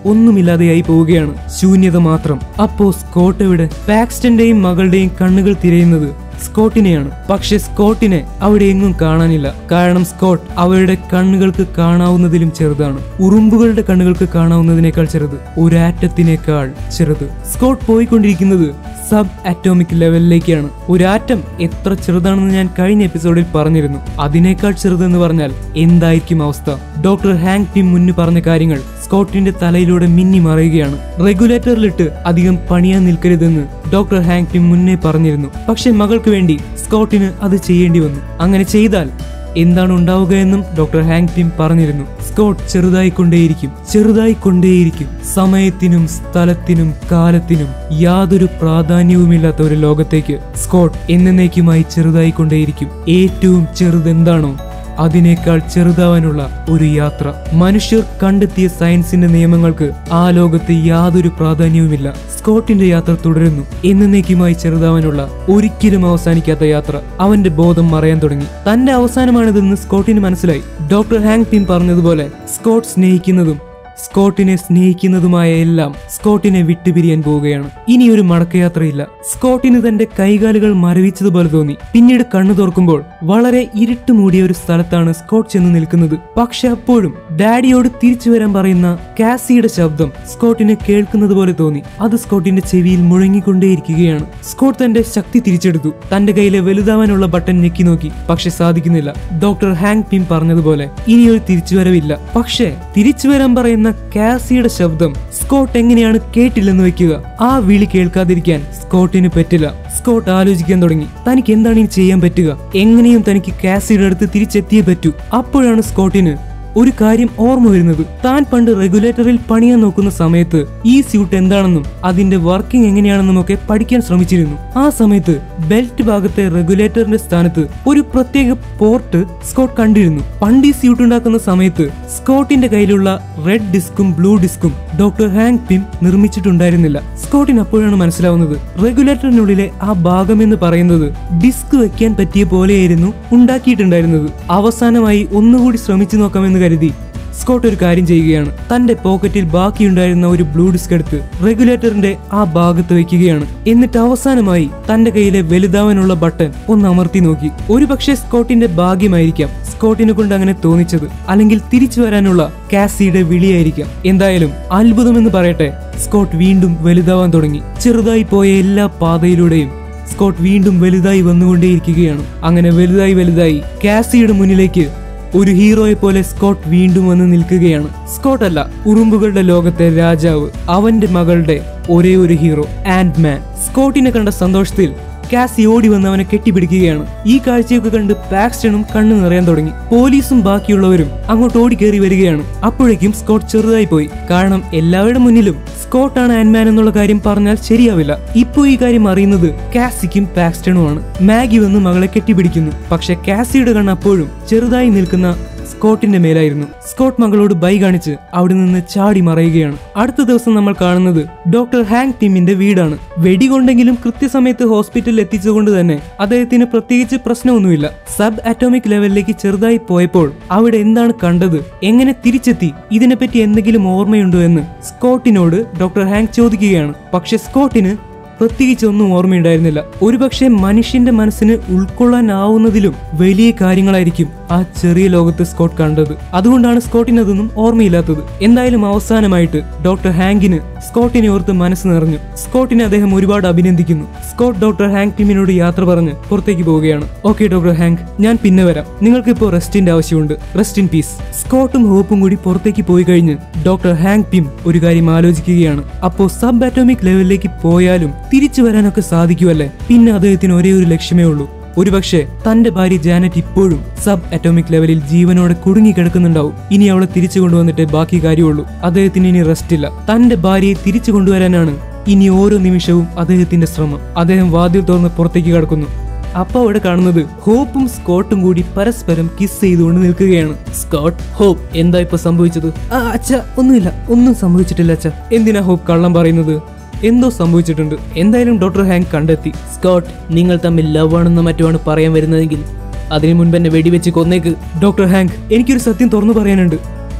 ഒന്നുമില്ലാതെയായി പോവുകയാണ് ശൂന്യത മാത്രം അപ്പോ സ്കോട്ട് എവിടെ പാക്സ്റ്റന്റെയും മകളുടെയും കണ്ണുകൾ തിരയുന്നത് സ്കോട്ടിനെയാണ് പക്ഷെ സ്കോട്ടിനെ അവിടെ എങ്ങും കാണാനില്ല കാരണം സ്കോട്ട് അവരുടെ കണ്ണുകൾക്ക് കാണാവുന്നതിലും ചെറുതാണ് ഉറുമ്പുകളുടെ കണ്ണുകൾക്ക് കാണാവുന്നതിനേക്കാൾ ചെറുത് ഒരു ആറ്റത്തിനേക്കാൾ ചെറുത് സ്കോട്ട് പോയിക്കൊണ്ടിരിക്കുന്നത് സബ് അറ്റോമിക് ലെവലിലേക്കാണ് ഒരു ആറ്റം എത്ര ചെറുതാണെന്ന് ഞാൻ കഴിഞ്ഞ എപ്പിസോഡിൽ പറഞ്ഞിരുന്നു അതിനേക്കാൾ ചെറുതെന്ന് പറഞ്ഞാൽ എന്തായിരിക്കും അവസ്ഥ ഡോക്ടർ ഹാങ് ടിം മുന്നു പറഞ്ഞ കാര്യങ്ങൾ സ്കോട്ടിന്റെ തലയിലൂടെ മിന്നി മറയുകയാണ് റെഗുലേറ്ററിലിട്ട് അധികം പണിയാൻ നിൽക്കരുതെന്ന് ഡോക്ടർ ഹാങ് ടിം മുന്നേ പറഞ്ഞിരുന്നു പക്ഷെ മകൾക്ക് വേണ്ടി സ്കോട്ടിന് അത് ചെയ്യേണ്ടി വന്നു അങ്ങനെ ചെയ്താൽ എന്താണ് ഉണ്ടാവുക എന്നും ഡോക്ടർ ഹാങ് ടിം പറഞ്ഞിരുന്നു സ്കോട്ട് ചെറുതായി കൊണ്ടേയിരിക്കും ചെറുതായി കൊണ്ടേയിരിക്കും സമയത്തിനും സ്ഥലത്തിനും കാലത്തിനും യാതൊരു പ്രാധാന്യവുമില്ലാത്ത ഒരു ലോകത്തേക്ക് സ്കോട്ട് എന്നേക്കുമായി ചെറുതായി കൊണ്ടേയിരിക്കും ഏറ്റവും ചെറുതെന്താണോ അതിനേക്കാൾ ചെറുതാവാനുള്ള ഒരു യാത്ര മനുഷ്യർ കണ്ടെത്തിയ സയൻസിന്റെ നിയമങ്ങൾക്ക് ആ ലോകത്ത് യാതൊരു പ്രാധാന്യവുമില്ല സ്കോട്ടിന്റെ യാത്ര തുടരുന്നു എന്നേക്കുമായി ചെറുതാവാനുള്ള ഒരിക്കലും അവസാനിക്കാത്ത യാത്ര അവന്റെ ബോധം മറയാൻ തുടങ്ങി തന്റെ അവസാനമാണിതെന്ന് സ്കോട്ടിന് മനസ്സിലായി ഡോക്ടർ ഹാങ് ടിൻ പറഞ്ഞതുപോലെ സ്കോട്ട് സ്നേഹിക്കുന്നതും സ്കോട്ടിനെ സ്നേഹിക്കുന്നതുമായ എല്ലാം സ്കോട്ടിനെ വിട്ടുപിരിയാൻ പോവുകയാണ് ഇനി ഒരു മടക്കയാത്രയില്ല സ്കോട്ടിന് തന്റെ കൈകാലുകൾ മരവിച്ചതുപോലെ തോന്നി പിന്നീട് കണ്ണു തുറക്കുമ്പോൾ വളരെ ഇരുട്ട് മൂടിയ ഒരു സ്ഥലത്താണ് സ്കോട്ട് ചെന്ന് നിൽക്കുന്നത് പക്ഷെ അപ്പോഴും ഡാഡിയോട് തിരിച്ചു വരാൻ പറയുന്ന കാസിയുടെ ശബ്ദം സ്കോട്ടിനെ കേൾക്കുന്നത് പോലെ തോന്നി അത് സ്കോട്ടിന്റെ ചെവിയിൽ മുഴങ്ങിക്കൊണ്ടേയിരിക്കുകയാണ് സ്കോട്ട് തന്റെ ശക്തി തിരിച്ചെടുത്തു തന്റെ കയ്യിലെ വലുതാവാനുള്ള ബട്ടൺ ഞെക്കി നോക്കി പക്ഷെ സാധിക്കുന്നില്ല ഡോക്ടർ ഹാങ് പിം പറഞ്ഞതുപോലെ ഇനിയൊരു തിരിച്ചുവരവില്ല പക്ഷേ തിരിച്ചു വരാൻ പറയുന്ന കാസിയുടെ ശബ്ദം സ്കോട്ട് എങ്ങനെയാണ് കേട്ടില്ലെന്ന് വെക്കുക ആ വിളി കേൾക്കാതിരിക്കാൻ സ്കോട്ടിന് പറ്റില്ല സ്കോട്ട് ആലോചിക്കാൻ തുടങ്ങി തനിക്ക് എന്താണ് ഇനി ചെയ്യാൻ പറ്റുക എങ്ങനെയും തനിക്ക് കാസിയുടെ അടുത്ത് തിരിച്ചെത്തിയേ പറ്റൂ അപ്പോഴാണ് സ്കോട്ടിന് ഒരു കാര്യം ഓർമ്മ വരുന്നത് താൻ പണ്ട് റെഗുലേറ്ററിൽ പണിയാൻ നോക്കുന്ന സമയത്ത് ഈ സ്യൂട്ട് എന്താണെന്നും അതിന്റെ വർക്കിംഗ് എങ്ങനെയാണെന്നും ഒക്കെ പഠിക്കാൻ ശ്രമിച്ചിരുന്നു ആ സമയത്ത് ബെൽറ്റ് ഭാഗത്തെ റെഗുലേറ്ററിന്റെ സ്ഥാനത്ത് ഒരു പ്രത്യേക പോർട്ട് സ്കോട്ട് കണ്ടിരുന്നു പണ്ട് ഈ സ്യൂട്ട് ഉണ്ടാക്കുന്ന സമയത്ത് സ്കോട്ടിന്റെ കയ്യിലുള്ള റെഡ് ഡിസ്കും ബ്ലൂ ഡിസ്കും ഡോക്ടർ ഹാങ് പിം നിർമ്മിച്ചിട്ടുണ്ടായിരുന്നില്ല സ്കോട്ടിന് അപ്പോഴാണ് മനസ്സിലാവുന്നത് റെഗുലേറ്ററിനുള്ളിലെ ആ ഭാഗം എന്ന് പറയുന്നത് ഡിസ്ക് വെക്കാൻ പറ്റിയ പോലെയായിരുന്നു ഉണ്ടാക്കിയിട്ടുണ്ടായിരുന്നത് അവസാനമായി ഒന്നുകൂടി ശ്രമിച്ചു നോക്കാമെന്ന് കരുതി സ്കോട്ട് ഒരു കാര്യം ചെയ്യുകയാണ് തന്റെ പോക്കറ്റിൽ ബാക്കിയുണ്ടായിരുന്ന ഒരു ബ്ലൂ ഡിസ്ക് എടുത്ത് റെഗുലേറ്ററിന്റെ ആ ഭാഗത്ത് വെക്കുകയാണ് എന്നിട്ട് അവസാനമായി തന്റെ കയ്യിലെ വലുതാവാനുള്ള ബട്ടൺ ഒന്ന് അമർത്തി നോക്കി ഒരുപക്ഷെ സ്കോട്ടിന്റെ ഭാഗ്യമായിരിക്കാം സ്കോട്ടിനെ കൊണ്ട് അങ്ങനെ തോന്നിച്ചത് അല്ലെങ്കിൽ തിരിച്ചു വരാനുള്ള കാസിയുടെ വിളിയായിരിക്കാം എന്തായാലും അത്ഭുതമെന്ന് പറയട്ടെ സ്കോട്ട് വീണ്ടും വലുതാവാൻ തുടങ്ങി ചെറുതായി പോയ എല്ലാ പാതയിലൂടെയും സ്കോട്ട് വീണ്ടും വലുതായി വന്നുകൊണ്ടേയിരിക്കുകയാണ് അങ്ങനെ വലുതായി വലുതായി കാസിയുടെ മുന്നിലേക്ക് ഒരു ഹീറോയെ പോലെ സ്കോട്ട് വീണ്ടും വന്ന് നിൽക്കുകയാണ് സ്കോട്ട് അല്ല ഉറുമ്പുകളുടെ ലോകത്തെ രാജാവ് അവന്റെ മകളുടെ ഒരേ ഒരു ഹീറോ ആൻഡ് മാൻ സ്കോട്ടിനെ കണ്ട സന്തോഷത്തിൽ കാസി ഓടി വന്ന് അവനെ കെട്ടിപ്പിടിക്കുകയാണ് ഈ കാഴ്ചയൊക്കെ കണ്ട് പാക്സ്റ്റണും കണ്ണു നിറയാൻ തുടങ്ങി പോലീസും ബാക്കിയുള്ളവരും അങ്ങോട്ട് ഓടിക്കേറി വരികയാണ് അപ്പോഴേക്കും സ്കോട്ട് ചെറുതായി പോയി കാരണം എല്ലാവരുടെ മുന്നിലും സ്കോട്ടാണ് ആൻമാൻ എന്നുള്ള കാര്യം പറഞ്ഞാൽ ശരിയാവില്ല ഇപ്പോ ഈ കാര്യം അറിയുന്നത് കാസിക്കും പാക്സ്റ്റണുമാണ് മാഗി വന്ന് മകളെ കെട്ടിപ്പിടിക്കുന്നു പക്ഷെ കാസിയുടെ കണ്ണ് അപ്പോഴും ചെറുതായി നിൽക്കുന്ന സ്കോട്ടിന്റെ മേലായിരുന്നു സ്കോട്ട് മകളോട് ബൈ കാണിച്ച് അവിടെ നിന്ന് ചാടി മറയുകയാണ് അടുത്ത ദിവസം നമ്മൾ കാണുന്നത് ഡോക്ടർ ഹാങ് ടിമ്മിന്റെ വീടാണ് വെടികൊണ്ടെങ്കിലും കൃത്യസമയത്ത് ഹോസ്പിറ്റലിൽ എത്തിച്ചതുകൊണ്ട് തന്നെ അദ്ദേഹത്തിന് പ്രത്യേകിച്ച് പ്രശ്നമൊന്നുമില്ല സബ് അറ്റോമിക് ലെവലിലേക്ക് ചെറുതായി പോയപ്പോൾ അവിടെ എന്താണ് കണ്ടത് എങ്ങനെ തിരിച്ചെത്തി ഇതിനെപ്പറ്റി എന്തെങ്കിലും ഓർമ്മയുണ്ടോ എന്ന് സ്കോട്ടിനോട് ഡോക്ടർ ഹാങ് ചോദിക്കുകയാണ് പക്ഷെ സ്കോട്ടിന് പ്രത്യേകിച്ച് ഒന്നും ഓർമ്മയുണ്ടായിരുന്നില്ല ഒരുപക്ഷെ മനുഷ്യന്റെ മനസ്സിന് ഉൾക്കൊള്ളാനാവുന്നതിലും വലിയ കാര്യങ്ങളായിരിക്കും ആ ചെറിയ ലോകത്ത് സ്കോട്ട് കണ്ടത് അതുകൊണ്ടാണ് സ്കോട്ടിന് അതൊന്നും ഓർമ്മയില്ലാത്തത് എന്തായാലും അവസാനമായിട്ട് ഡോക്ടർ ഹാങ്കിന് സ്കോട്ടിനെ ഓർത്ത് മനസ്സ് നിറഞ്ഞു സ്കോട്ടിനെ അദ്ദേഹം ഒരുപാട് അഭിനന്ദിക്കുന്നു സ്കോട്ട് ഡോക്ടർ ഹാങ്ക് ടിമിനോട് യാത്ര പറഞ്ഞ് പുറത്തേക്ക് പോവുകയാണ് ഓക്കെ ഡോക്ടർ ഹാങ്ക് ഞാൻ പിന്നെ വരാം നിങ്ങൾക്ക് ഇപ്പോൾ റെസ്റ്റിന്റെ ആവശ്യമുണ്ട് റെസ്റ്റ് ഇൻ പീസ് സ്കോട്ടും ഹോപ്പും കൂടി പുറത്തേക്ക് പോയി കഴിഞ്ഞ് ഡോക്ടർ ഹാങ് പിം ഒരു കാര്യം ആലോചിക്കുകയാണ് അപ്പോ സബ് അറ്റോമിക് ലെവലിലേക്ക് പോയാലും തിരിച്ചു വരാനൊക്കെ സാധിക്കുമല്ലേ പിന്നെ അദ്ദേഹത്തിന് ഒരേ ഒരു ലക്ഷ്യമേ ഉള്ളൂ ഒരുപക്ഷെ തന്റെ ഭാര്യ ജാനറ്റ് ഇപ്പോഴും സബ് അറ്റോമിക് ലെവലിൽ ജീവനോടെ കുടുങ്ങി കിടക്കുന്നുണ്ടാവും ഇനി അവളെ തിരിച്ചു കൊണ്ടുവന്നിട്ട് ബാക്കി കാര്യമുള്ളൂ അദ്ദേഹത്തിന് ഇനി റെസ്റ്റ് ഇല്ല തന്റെ ഭാര്യയെ തിരിച്ചു കൊണ്ടുവരാനാണ് ഇനി ഓരോ നിമിഷവും അദ്ദേഹത്തിന്റെ ശ്രമം അദ്ദേഹം വാതിൽ തുറന്ന് പുറത്തേക്ക് കടക്കുന്നു അപ്പൊ അവിടെ കാണുന്നത് ഹോപ്പും സ്കോട്ടും കൂടി പരസ്പരം കിസ് ചെയ്തുകൊണ്ട് നിൽക്കുകയാണ് സ്കോട്ട് ഹോപ്പ് എന്താ ഇപ്പൊ സംഭവിച്ചത് ആ അച്ഛ ഒന്നുമില്ല ഒന്നും സംഭവിച്ചിട്ടില്ല അച്ഛ എന്തിനാ ഹോപ്പ് കള്ളം പറയുന്നത് എന്തോ സംഭവിച്ചിട്ടുണ്ട് എന്തായാലും ഡോക്ടർ ഹാങ് കണ്ടെത്തി സ്കോട്ട് നിങ്ങൾ തമ്മിൽ ലവ് ആണെന്ന് മറ്റുമാണ് പറയാൻ വരുന്നതെങ്കിൽ അതിനു മുൻപ് എന്നെ വെടിവെച്ച് കൊന്നേക്ക് ഡോക്ടർ ഹാങ്ക് എനിക്കൊരു സത്യം തുറന്നു പറയാനുണ്ട്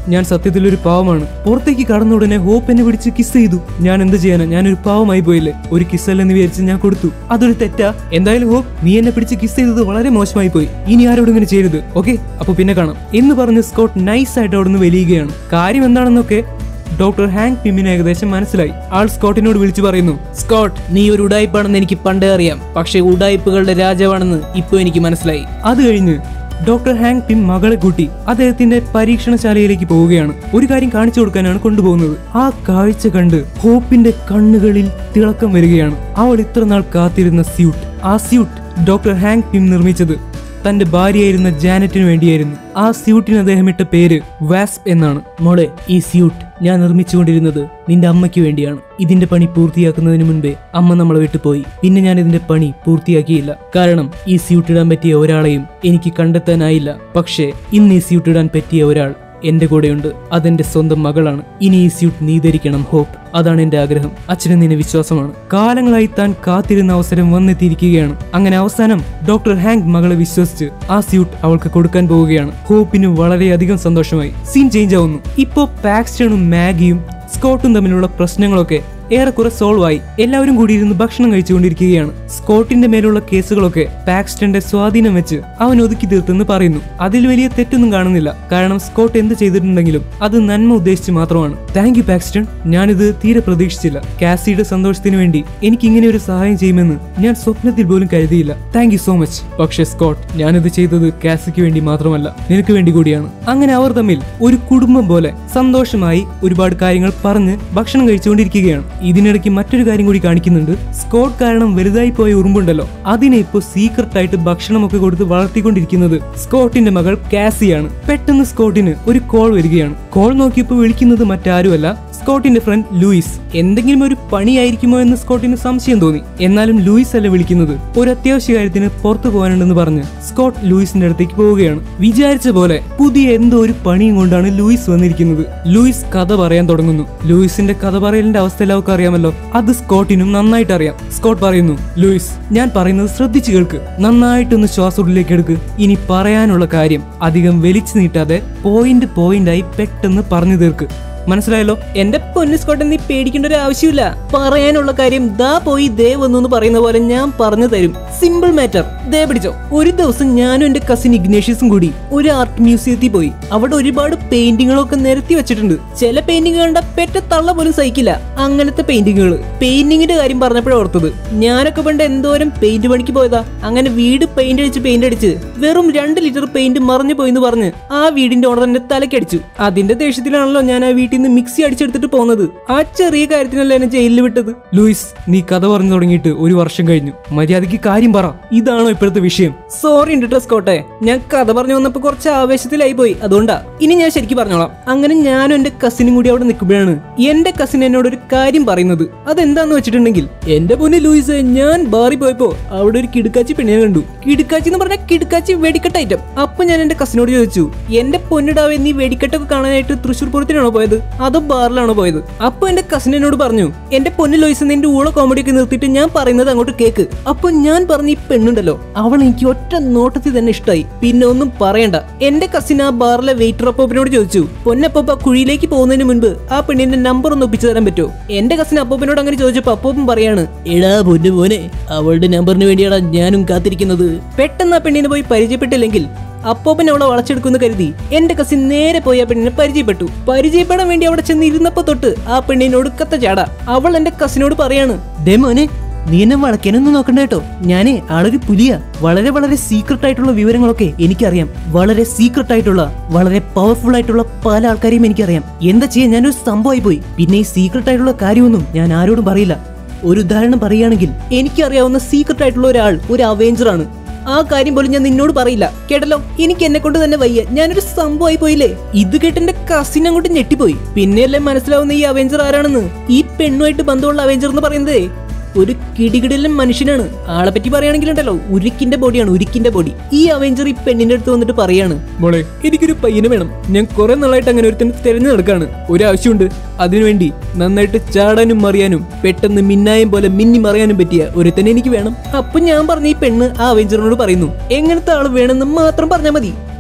ഞാൻ സത്യത്തിൽ ഒരു പാവമാണ് പുറത്തേക്ക് കടന്ന ഉടനെ ഹോപ്പ് എന്നെ പിടിച്ച് കിസ് ചെയ്തു ഞാൻ എന്ത് ചെയ്യാനാ ഞാനൊരു പാവമായി പോയില്ലേ ഒരു കിസ് അല്ലെന്ന് വിചാരിച്ച് ഞാൻ കൊടുത്തു അതൊരു തെറ്റാ എന്തായാലും ഹോപ്പ് നീ എന്നെ പിടിച്ച് കിസ് ചെയ്തത് വളരെ മോശമായി പോയി ഇനി ആരോടും ഇങ്ങനെ ചെയ്യരുത് ഓക്കെ അപ്പൊ പിന്നെ കാണാം എന്ന് പറഞ്ഞ് സ്കോട്ട് നൈസ് ആയിട്ട് അവിടെ നിന്ന് വലിയുകയാണ് കാര്യം എന്താണെന്നൊക്കെ ഡോക്ടർ ഹാങ് പിമ്മിന് ഏകദേശം മനസ്സിലായി ആൾ സ്കോട്ടിനോട് വിളിച്ചു പറയുന്നു സ്കോട്ട് നീ ഒരു ഉടായ്പാണെന്ന് എനിക്ക് പണ്ടേ അറിയാം പക്ഷേ ഉടായ്പകളുടെ രാജാവാണെന്ന് ഇപ്പൊ എനിക്ക് മനസ്സിലായി അത് കഴിഞ്ഞ് ഡോക്ടർ ഹാങ് പിം മകളെ കൂട്ടി അദ്ദേഹത്തിന്റെ പരീക്ഷണശാലയിലേക്ക് പോവുകയാണ് ഒരു കാര്യം കാണിച്ചു കൊടുക്കാനാണ് കൊണ്ടുപോകുന്നത് ആ കാഴ്ച കണ്ട് ഹോപ്പിന്റെ കണ്ണുകളിൽ തിളക്കം വരികയാണ് അവൾ ഇത്ര നാൾ കാത്തിരുന്ന സ്യൂട്ട് ആ സ്യൂട്ട് ഡോക്ടർ ഹാങ് പിം നിർമ്മിച്ചത് തന്റെ ഭാര്യയായിരുന്ന ജാനറ്റിന് വേണ്ടിയായിരുന്നു ആ സ്യൂട്ടിന് അദ്ദേഹം ഇട്ട പേര് വാസ്പ് എന്നാണ് മോളെ ഈ സ്യൂട്ട് ഞാൻ നിർമ്മിച്ചുകൊണ്ടിരുന്നത് നിന്റെ അമ്മയ്ക്ക് വേണ്ടിയാണ് ഇതിന്റെ പണി പൂർത്തിയാക്കുന്നതിന് മുൻപേ അമ്മ നമ്മളെ വിട്ടുപോയി പിന്നെ ഞാൻ ഇതിന്റെ പണി പൂർത്തിയാക്കിയില്ല കാരണം ഈ സ്യൂട്ട് ഇടാൻ പറ്റിയ ഒരാളെയും എനിക്ക് കണ്ടെത്താനായില്ല പക്ഷേ ഇന്ന് ഈ സ്യൂട്ട് ഇടാൻ പറ്റിയ ഒരാൾ എന്റെ കൂടെയുണ്ട് അതെന്റെ സ്വന്തം മകളാണ് ഇനി ഈ സ്യൂട്ട് നീ ധരിക്കണം ഹോപ്പ് അതാണ് എന്റെ ആഗ്രഹം അച്ഛന് നിന്നെ വിശ്വാസമാണ് കാലങ്ങളായി താൻ കാത്തിരുന്ന അവസരം വന്നെത്തിയിരിക്കുകയാണ് അങ്ങനെ അവസാനം ഡോക്ടർ ഹാങ് മകളെ വിശ്വസിച്ച് ആ സ്യൂട്ട് അവൾക്ക് കൊടുക്കാൻ പോവുകയാണ് ഹോപ്പിന് വളരെയധികം സന്തോഷമായി സീൻ ചേഞ്ച് ആവുന്നു ഇപ്പോ പാക്സ്റ്റണും മാഗിയും സ്കോട്ടും തമ്മിലുള്ള പ്രശ്നങ്ങളൊക്കെ ഏറെക്കുറെ സോൾവ് ആയി എല്ലാവരും കൂടി ഇരുന്ന് ഭക്ഷണം കഴിച്ചുകൊണ്ടിരിക്കുകയാണ് സ്കോട്ടിന്റെ മേലുള്ള കേസുകളൊക്കെ പാക്സ്റ്റന്റെ സ്വാധീനം വെച്ച് അവൻ ഒതുക്കി തീർത്തെന്ന് പറയുന്നു അതിൽ വലിയ തെറ്റൊന്നും കാണുന്നില്ല കാരണം സ്കോട്ട് എന്ത് ചെയ്തിട്ടുണ്ടെങ്കിലും അത് നന്മ ഉദ്ദേശിച്ച് മാത്രമാണ് താങ്ക് യു പാക്സ്റ്റൺ ഞാനിത് തീരെ പ്രതീക്ഷിച്ചില്ല കാസിയുടെ സന്തോഷത്തിന് വേണ്ടി എനിക്ക് ഇങ്ങനെ ഒരു സഹായം ചെയ്യുമെന്ന് ഞാൻ സ്വപ്നത്തിൽ പോലും കരുതിയില്ല താങ്ക് യു സോ മച്ച് പക്ഷേ സ്കോട്ട് ഞാനിത് ചെയ്തത് കാസിക്ക് വേണ്ടി മാത്രമല്ല നിനക്ക് വേണ്ടി കൂടിയാണ് അങ്ങനെ അവർ തമ്മിൽ ഒരു കുടുംബം പോലെ സന്തോഷമായി ഒരുപാട് കാര്യങ്ങൾ പറഞ്ഞ് ഭക്ഷണം കഴിച്ചുകൊണ്ടിരിക്കുകയാണ് ഇതിനിടയ്ക്ക് മറ്റൊരു കാര്യം കൂടി കാണിക്കുന്നുണ്ട് സ്കോട്ട് കാരണം വലുതായി പോയ ഉറുമ്പുണ്ടല്ലോ അതിനെ ഇപ്പോ സീക്രട്ട് ആയിട്ട് ഭക്ഷണമൊക്കെ കൊടുത്ത് വളർത്തിക്കൊണ്ടിരിക്കുന്നത് സ്കോട്ടിന്റെ മകൾ കാസിയാണ് പെട്ടെന്ന് സ്കോട്ടിന് ഒരു കോൾ വരികയാണ് കോൾ നോക്കിയപ്പോൾ വിളിക്കുന്നത് മറ്റാരുമല്ല സ്കോട്ടിന്റെ ഫ്രണ്ട് ലൂയിസ് എന്തെങ്കിലും ഒരു പണിയായിരിക്കുമോ എന്ന് സ്കോട്ടിന് സംശയം തോന്നി എന്നാലും ലൂയിസ് അല്ല വിളിക്കുന്നത് ഒരു അത്യാവശ്യ കാര്യത്തിന് പുറത്തു പോകാനുണ്ടെന്ന് പറഞ്ഞ് സ്കോട്ട് ലൂയിസിന്റെ അടുത്തേക്ക് പോവുകയാണ് വിചാരിച്ച പോലെ പുതിയ എന്തോ ഒരു പണിയും കൊണ്ടാണ് ലൂയിസ് വന്നിരിക്കുന്നത് ലൂയിസ് കഥ പറയാൻ തുടങ്ങുന്നു ലൂയിസിന്റെ കഥ പറയലിന്റെ അവസ്ഥ എല്ലാവർക്കും അറിയാമല്ലോ അത് സ്കോട്ടിനും നന്നായിട്ട് അറിയാം സ്കോട്ട് പറയുന്നു ലൂയിസ് ഞാൻ പറയുന്നത് ശ്രദ്ധിച്ചു കേൾക്ക് നന്നായിട്ടൊന്ന് ശ്വാസത്തിലേക്ക് എടുക്ക് ഇനി പറയാനുള്ള കാര്യം അധികം വലിച്ചു നീട്ടാതെ പോയിന്റ് പോയിന്റായി പെട്ടെന്ന് പറഞ്ഞു തീർക്ക് മനസ്സിലായല്ലോ എന്റെ പൊന്നു സ്കോട്ടൻ നീ പേടിക്കേണ്ട ഒരു ആവശ്യമില്ല പറയാനുള്ള കാര്യം ദാ പോയി ദേ വന്നു എന്ന് പറയുന്ന പോലെ ഞാൻ പറഞ്ഞു തരും സിമ്പിൾ മാറ്റർ ദേ പിടിച്ചോ ഒരു ദിവസം ഞാനും എന്റെ കസിൻ ഇഗ്നേഷ്യസും കൂടി ഒരു ആർട്ട് മ്യൂസിയത്തിൽ പോയി അവിടെ ഒരുപാട് പെയിന്റിങ്ങുകളൊക്കെ നിരത്തി വെച്ചിട്ടുണ്ട് ചില പെയിന്റിംഗ് കണ്ട പെറ്റ തള്ള പോലും സഹിക്കില്ല അങ്ങനത്തെ പെയിന്റിങ്ങുകൾ പെയിന്റിങ്ങിന്റെ കാര്യം പറഞ്ഞപ്പോഴേ ഓർത്തത് ഞാനൊക്കെ പണ്ട് എന്തോരം പെയിന്റ് പണിക്ക് പോയതാ അങ്ങനെ വീട് പെയിന്റ് അടിച്ച് പെയിന്റ് അടിച്ച് വെറും രണ്ട് ലിറ്റർ പെയിന്റ് മറിഞ്ഞു പോയെന്ന് പറഞ്ഞ് ആ വീടിന്റെ ഓണർ എന്റെ തലക്കടിച്ചു അതിന്റെ ദേഷ്യത്തിലാണല്ലോ ഞാൻ ആ വീട്ടിൽ നിന്ന് മിക്സി അടിച്ചെടുത്തിട്ട് പോകുന്നത് ആ ചെറിയ കാര്യത്തിനല്ല എന്നെ ജയിലിൽ വിട്ടത് ലൂയിസ് നീ കഥ പറഞ്ഞു തുടങ്ങിയിട്ട് ഒരു വർഷം കഴിഞ്ഞു മര്യാദയ്ക്ക് കാര്യം പറ ഇതാണോ ഇപ്പോഴത്തെ വിഷയം സോറി ഉണ്ട് ഡ്രസ് കോട്ടെ ഞാൻ കഥ പറഞ്ഞു വന്നപ്പോ കുറച്ച് ആവേശത്തിലായി പോയി അതുകൊണ്ടാ ഇനി ഞാൻ ശരിക്കും പറഞ്ഞോളാം അങ്ങനെ ഞാനും എന്റെ കസിനും കൂടി അവിടെ നിൽക്കുമ്പോഴാണ് എന്റെ കസിൻ എന്നോട് ഒരു കാര്യം പറയുന്നത് അതെന്താന്ന് വെച്ചിട്ടുണ്ടെങ്കിൽ എന്റെ പൊന്ന് ലൂയിസ് ഞാൻ ബാറി പോയപ്പോ അവിടെ ഒരു കിടുക്കാച്ചി പെണ്ണിനെ കണ്ടു കിടുക്കാച്ചി എന്ന് പറഞ്ഞാൽ കിടുക്കാച്ചി വെടിക്കെട്ട് ഐറ്റം അപ്പൊ ഞാൻ എന്റെ കസിനോട് ചോദിച്ചു എന്റെ പൊന്നിടാവേ നീ വെടിക്കെട്ടൊക്കെ കാണാനായിട്ട് തൃശ്ശൂർ പൂരത്തിനാണോ പോയത് അതോ ബാറിലാണോ പോയത് അപ്പൊ എന്റെ കസിൻ എന്നോട് പറഞ്ഞു എന്റെ പൊന്നു ലോയിസ് നിന്റെ ഊള കോമഡി ഒക്കെ നിർത്തിയിട്ട് ഞാൻ പറയുന്നത് അങ്ങോട്ട് കേക്ക് അപ്പൊ ഞാൻ പറഞ്ഞ ഈ പെണ്ണുണ്ടല്ലോ അവൾ എനിക്ക് ഒറ്റ നോട്ടത്തിൽ തന്നെ ഇഷ്ടമായി പിന്നെ ഒന്നും പറയണ്ട എന്റെ കസിൻ ആ ബാറിലെ വെയിറ്റർ അപ്പോപ്പിനോട് ചോദിച്ചു പൊന്നപ്പ കുഴിയിലേക്ക് പോകുന്നതിന് മുൻപ് ആ പെണ്ണിന്റെ നമ്പർ ഒന്ന് ഒപ്പിച്ചു തരാൻ പറ്റുമോ എന്റെ കസിൻ അപ്പോപ്പിനോട് അങ്ങനെ ചോദിച്ചപ്പോ അപ്പോപ്പൻ പറയാണ് എടാ പൊന്നു മോനെ അവളുടെ നമ്പറിന് വേണ്ടിയാടാ ഞാനും കാത്തിരിക്കുന്നത് പെട്ടെന്ന് ആ പെണ്ണിനെ പോയി പരിചയപ്പെട്ടില്ലെങ്കിൽ അപ്പോപ്പൻ അവളെ വളച്ചെടുക്കുമെന്ന് കരുതി എന്റെ കസിൻ നേരെ പോയി ആ പെണ്ണിനെ പരിചയപ്പെട്ടു പരിചയപ്പെടാൻ വേണ്ടി അവിടെ ചെന്ന് ഇരുന്നപ്പോ തൊട്ട് ആ പെണ്ണിന് ഒടുക്കത്തെ ചാട അവൾ എന്റെ കസിനോട് പറയാണ് ദേ മോനെ നീ എന്നെ വളയ്ക്കാനൊന്നും നോക്കണ്ട കേട്ടോ ഞാനേ ആളൊരു പുലിയാ വളരെ വളരെ സീക്രട്ട് ആയിട്ടുള്ള വിവരങ്ങളൊക്കെ എനിക്കറിയാം വളരെ സീക്രട്ട് ആയിട്ടുള്ള വളരെ പവർഫുൾ ആയിട്ടുള്ള പല ആൾക്കാരെയും എനിക്കറിയാം എന്താ ചെയ്യാൻ ഞാനൊരു സംഭവമായി പോയി പിന്നെ ഈ സീക്രട്ട് ആയിട്ടുള്ള കാര്യമൊന്നും ഞാൻ ആരോടും പറയില്ല ഒരു ഉദാഹരണം പറയുകയാണെങ്കിൽ എനിക്കറിയാവുന്ന സീക്രട്ട് ആയിട്ടുള്ള ഒരാൾ ഒരു അവേഞ്ചർ ആണ് ആ കാര്യം പോലും ഞാൻ നിന്നോട് പറയില്ല കേട്ടല്ലോ എനിക്ക് എന്നെ കൊണ്ട് തന്നെ വയ്യ ഞാനൊരു സംഭവമായി പോയില്ലേ ഇത് കേട്ട് എന്റെ കസിൻ അങ്ങോട്ട് ഞെട്ടിപ്പോയി പിന്നെയല്ലേ മനസ്സിലാവുന്ന ഈ അവെഞ്ചർ ആരാണെന്ന് ഈ പെണ്ണുമായിട്ട് ബന്ധമുള്ള അവെഞ്ചർ എന്ന് പറയുന്നതേ ഒരു കിടികിടലും മനുഷ്യനാണ് ആളെ പറ്റി പറയുകയാണെങ്കിലുണ്ടല്ലോ ഉരുക്കിന്റെ ബോഡിയാണ് ഉരുക്കിന്റെ ബോഡി ഈ അവെഞ്ചർ ഈ പെണ്ണിന്റെ അടുത്ത് വന്നിട്ട് പറയാണ് മോളെ എനിക്കൊരു പയ്യനെ വേണം ഞാൻ കുറെ നാളായിട്ട് അങ്ങനെ ഒരുത്തന്നെ തിരഞ്ഞു നടക്കാണ് ഒരാവശ്യമുണ്ട് അതിനുവേണ്ടി നന്നായിട്ട് ചാടാനും മറിയാനും പെട്ടെന്ന് മിന്നായം പോലെ മിന്നി മറിയാനും പറ്റിയ ഒരുത്തനെ എനിക്ക് വേണം അപ്പൊ ഞാൻ പറഞ്ഞ ഈ പെണ്ണ് ആ അവെഞ്ചറിനോട് പറയുന്നു എങ്ങനത്തെ ആള് വേണമെന്ന് മാത്രം പറഞ്ഞാൽ മതി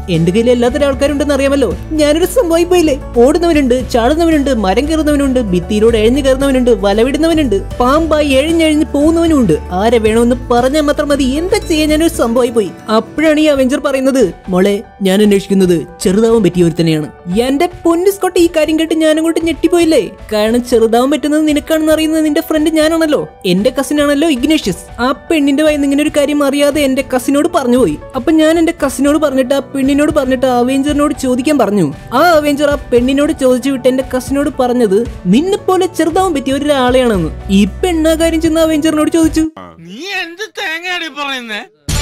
എന്റെ കയ്യിൽ എല്ലാത്തരം ആൾക്കാരുണ്ടെന്ന് അറിയാമല്ലോ ഞാനൊരു സംഭവമായി പോയില്ലേ ഓടുന്നവനുണ്ട് ചാടുന്നവനുണ്ട് മരം കയറുന്നവനുണ്ട് ഭിത്തിയിലൂടെ എഴഞ്ഞു കയറുന്നവനുണ്ട് വലവിടുന്നവനുണ്ട് പാമ്പായി എഴിഞ്ഞെഴിഞ്ഞ് പോകുന്നവനുണ്ട് ആരെ വേണമെന്ന് പറഞ്ഞാൽ മാത്രം മതി എന്താ ചെയ്യാൻ ഞാനൊരു സംഭവമായി പോയി അപ്പോഴാണ് ഈ അവെഞ്ചർ പറയുന്നത് മോളെ ഞാൻ അന്വേഷിക്കുന്നത് ചെറുതാവാൻ പറ്റിയ ഒരുത്തനെയാണ് എന്റെ പൊന്നു സ്കോട്ട് ഈ കാര്യം കേട്ട് ഞാൻ അങ്ങോട്ട് ഞെട്ടിപ്പോയില്ലേ കാരണം ചെറുതാവാൻ പറ്റുന്നത് നിനക്കാണെന്ന് അറിയുന്നത് നിന്റെ ഫ്രണ്ട് ഞാനാണല്ലോ എന്റെ കസിൻ ആണല്ലോ ഇഗ്നേഷ്യസ് ആ പെണ്ണിന്റെ വായിന്ന് ഇങ്ങനെ ഒരു കാര്യം അറിയാതെ എന്റെ കസിനോട് പറഞ്ഞു പോയി അപ്പൊ ഞാൻ എന്റെ കസിനോട് പറഞ്ഞിട്ട് ആ പെണ്ണിനോട് പറഞ്ഞിട്ട് ആ അവെഞ്ചറിനോട് ചോദിക്കാൻ പറഞ്ഞു ആ അവെഞ്ചർ ആ പെണ്ണിനോട് ചോദിച്ചു വിട്ട് എന്റെ കസിനോട് പറഞ്ഞത് നിന്നെ പോലെ ചെറുതാവാൻ പറ്റിയ ഒരാളെയാണെന്ന് ഈ പെണ്ണ കാര്യം ചെന്ന് അവെഞ്ചറിനോട് ചോദിച്ചു നീ എന്ത് തേങ്ങയാണ് പറയുന്നേ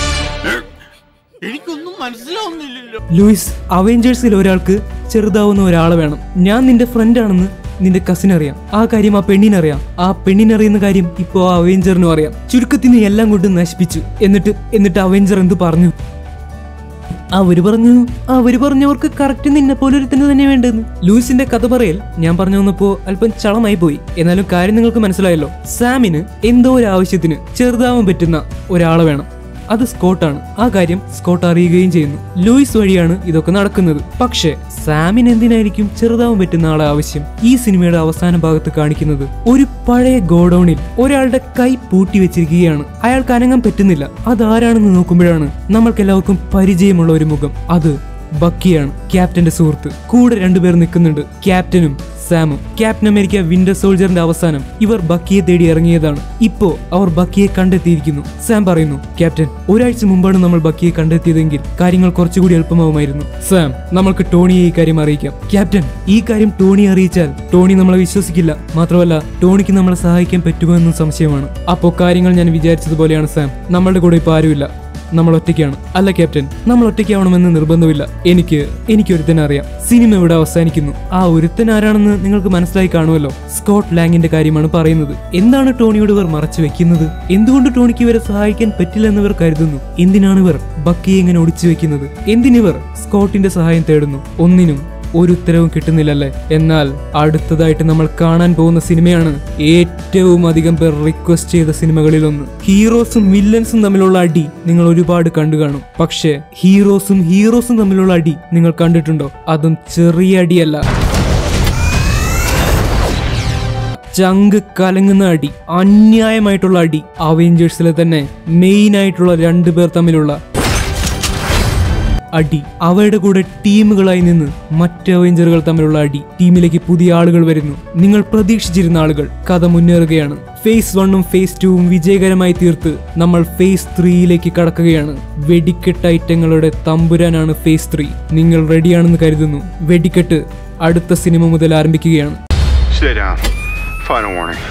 എനിക്കൊന്നും മനസ്സിലാവുന്നില്ലല്ലോ ലൂയിസ് അവെഞ്ചേഴ്സിൽ ഒരാൾക്ക് ചെറുതാവുന്ന ഒരാളെ വേണം ഞാൻ നിന്റെ ഫ്രണ്ട് ആണെന്ന് നിന്റെ കസിൻ അറിയാം ആ കാര്യം ആ പെണ്ണിനറിയാം ആ പെണ്ണിനറിയുന്ന കാര്യം ഇപ്പോ ആ അവെഞ്ചറിനും അറിയാം ചുരുക്കത്തിൽ നീ എല്ലാം കൊണ്ട് നശിപ്പിച്ചു എന്നിട്ട് എന്നിട്ട് അവെഞ്ചർ എന്ത് പറഞ്ഞു അവര് പറഞ്ഞു അവര് പറഞ്ഞവർക്ക് കറക്റ്റ് നിന്നെ പോലെ ഒരുത്തിന് തന്നെ വേണ്ടെന്ന് ലൂയിസിന്റെ കഥ പറയൽ ഞാൻ പറഞ്ഞു വന്നപ്പോ അല്പം ചളമായി പോയി എന്നാലും കാര്യം നിങ്ങൾക്ക് മനസ്സിലായല്ലോ സാമിന് എന്തോ ഒരു ആവശ്യത്തിന് ചെറുതാവാൻ പറ്റുന്ന ഒരാളെ വേണം അത് സ്കോട്ടാണ് ആ കാര്യം സ്കോട്ട് അറിയുകയും ചെയ്യുന്നു ലൂയിസ് വഴിയാണ് ഇതൊക്കെ നടക്കുന്നത് പക്ഷേ സാമിന് എന്തിനായിരിക്കും ചെറുതാവാൻ പറ്റുന്ന ആളെ ആവശ്യം ഈ സിനിമയുടെ അവസാന ഭാഗത്ത് കാണിക്കുന്നത് ഒരു പഴയ ഗോഡൌണിൽ ഒരാളുടെ കൈ പൂട്ടി വെച്ചിരിക്കുകയാണ് അയാൾക്ക് അനങ്ങാൻ പറ്റുന്നില്ല അതാരാണെന്ന് നോക്കുമ്പോഴാണ് നമ്മൾക്കെല്ലാവർക്കും പരിചയമുള്ള ഒരു മുഖം അത് ബക്കിയാണ് ക്യാപ്റ്റന്റെ സുഹൃത്ത് കൂടെ രണ്ടുപേർ നിൽക്കുന്നുണ്ട് ക്യാപ്റ്റനും സാമും ക്യാപ്റ്റൻ അമേരിക്ക വിന്റർ സോൾജറിന്റെ അവസാനം ഇവർ ബക്കിയെ തേടി ഇറങ്ങിയതാണ് ഇപ്പോ അവർ ബക്കിയെ കണ്ടെത്തിയിരിക്കുന്നു സാം പറയുന്നു ക്യാപ്റ്റൻ ഒരാഴ്ച മുമ്പാണ് നമ്മൾ ബക്കിയെ കണ്ടെത്തിയതെങ്കിൽ കാര്യങ്ങൾ കുറച്ചുകൂടി എളുപ്പമാവുമായിരുന്നു സാം നമ്മൾക്ക് ടോണിയെ ഈ കാര്യം അറിയിക്കാം ക്യാപ്റ്റൻ ഈ കാര്യം ടോണി അറിയിച്ചാൽ ടോണി നമ്മളെ വിശ്വസിക്കില്ല മാത്രമല്ല ടോണിക്ക് നമ്മളെ സഹായിക്കാൻ പറ്റുമോ എന്നും സംശയമാണ് അപ്പോ കാര്യങ്ങൾ ഞാൻ വിചാരിച്ചതുപോലെയാണ് സാം നമ്മളുടെ കൂടെ ഇപ്പൊ ആരുമില്ല നമ്മൾ ഒറ്റയ്ക്കാണ് അല്ല ക്യാപ്റ്റൻ നമ്മൾ ഒറ്റയ്ക്കാവണമെന്ന് നിർബന്ധമില്ല എനിക്ക് എനിക്ക് ഒരുത്തനെ അറിയാം സിനിമ ഇവിടെ അവസാനിക്കുന്നു ആ ഒരുത്തൻ ആരാണെന്ന് നിങ്ങൾക്ക് മനസ്സിലായി കാണുമല്ലോ സ്കോട്ട് ലാങ്ങിന്റെ കാര്യമാണ് പറയുന്നത് എന്താണ് ടോണിയോട് ഇവർ മറച്ചു വെക്കുന്നത് എന്തുകൊണ്ട് ടോണിക്ക് ഇവരെ സഹായിക്കാൻ പറ്റില്ലെന്ന് ഇവർ കരുതുന്നു എന്തിനാണ് ഇവർ ബക്കിയെ ഇങ്ങനെ ഒടിച്ചു വെക്കുന്നത് എന്തിനിവർ സ്കോട്ടിന്റെ സഹായം തേടുന്നു ഒന്നിനും ഒരു ഉത്തരവും കിട്ടുന്നില്ലല്ലേ എന്നാൽ അടുത്തതായിട്ട് നമ്മൾ കാണാൻ പോകുന്ന സിനിമയാണ് ഏറ്റവും അധികം പേർ റിക്വസ്റ്റ് ചെയ്ത സിനിമകളിലൊന്ന് ഹീറോസും വില്ലൻസും തമ്മിലുള്ള അടി നിങ്ങൾ ഒരുപാട് കണ്ടു കാണും പക്ഷേ ഹീറോസും ഹീറോസും തമ്മിലുള്ള അടി നിങ്ങൾ കണ്ടിട്ടുണ്ടോ അതും ചെറിയ അടിയല്ല ചങ്ക് കലങ്ങുന്ന അടി അന്യായമായിട്ടുള്ള അടി അവെഞ്ചേഴ്സിലെ തന്നെ മെയിൻ ആയിട്ടുള്ള രണ്ടുപേർ തമ്മിലുള്ള അടി അവയുടെ കൂടെ ടീമുകളായി നിന്ന് മറ്റ് അവഞ്ചറുകൾ തമ്മിലുള്ള അടി ടീമിലേക്ക് പുതിയ ആളുകൾ വരുന്നു നിങ്ങൾ പ്രതീക്ഷിച്ചിരുന്ന ആളുകൾ കഥ മുന്നേറുകയാണ് ഫേസ് വണ്ണും ഫേസ് ടൂവും വിജയകരമായി തീർത്ത് നമ്മൾ ഫേസ് ത്രീയിലേക്ക് കടക്കുകയാണ് വെടിക്കെട്ട് ഐറ്റങ്ങളുടെ തമ്പുരാനാണ് ഫേസ് ത്രീ നിങ്ങൾ റെഡിയാണെന്ന് കരുതുന്നു വെടിക്കെട്ട് അടുത്ത സിനിമ മുതൽ ആരംഭിക്കുകയാണ് Sit down. Final warning.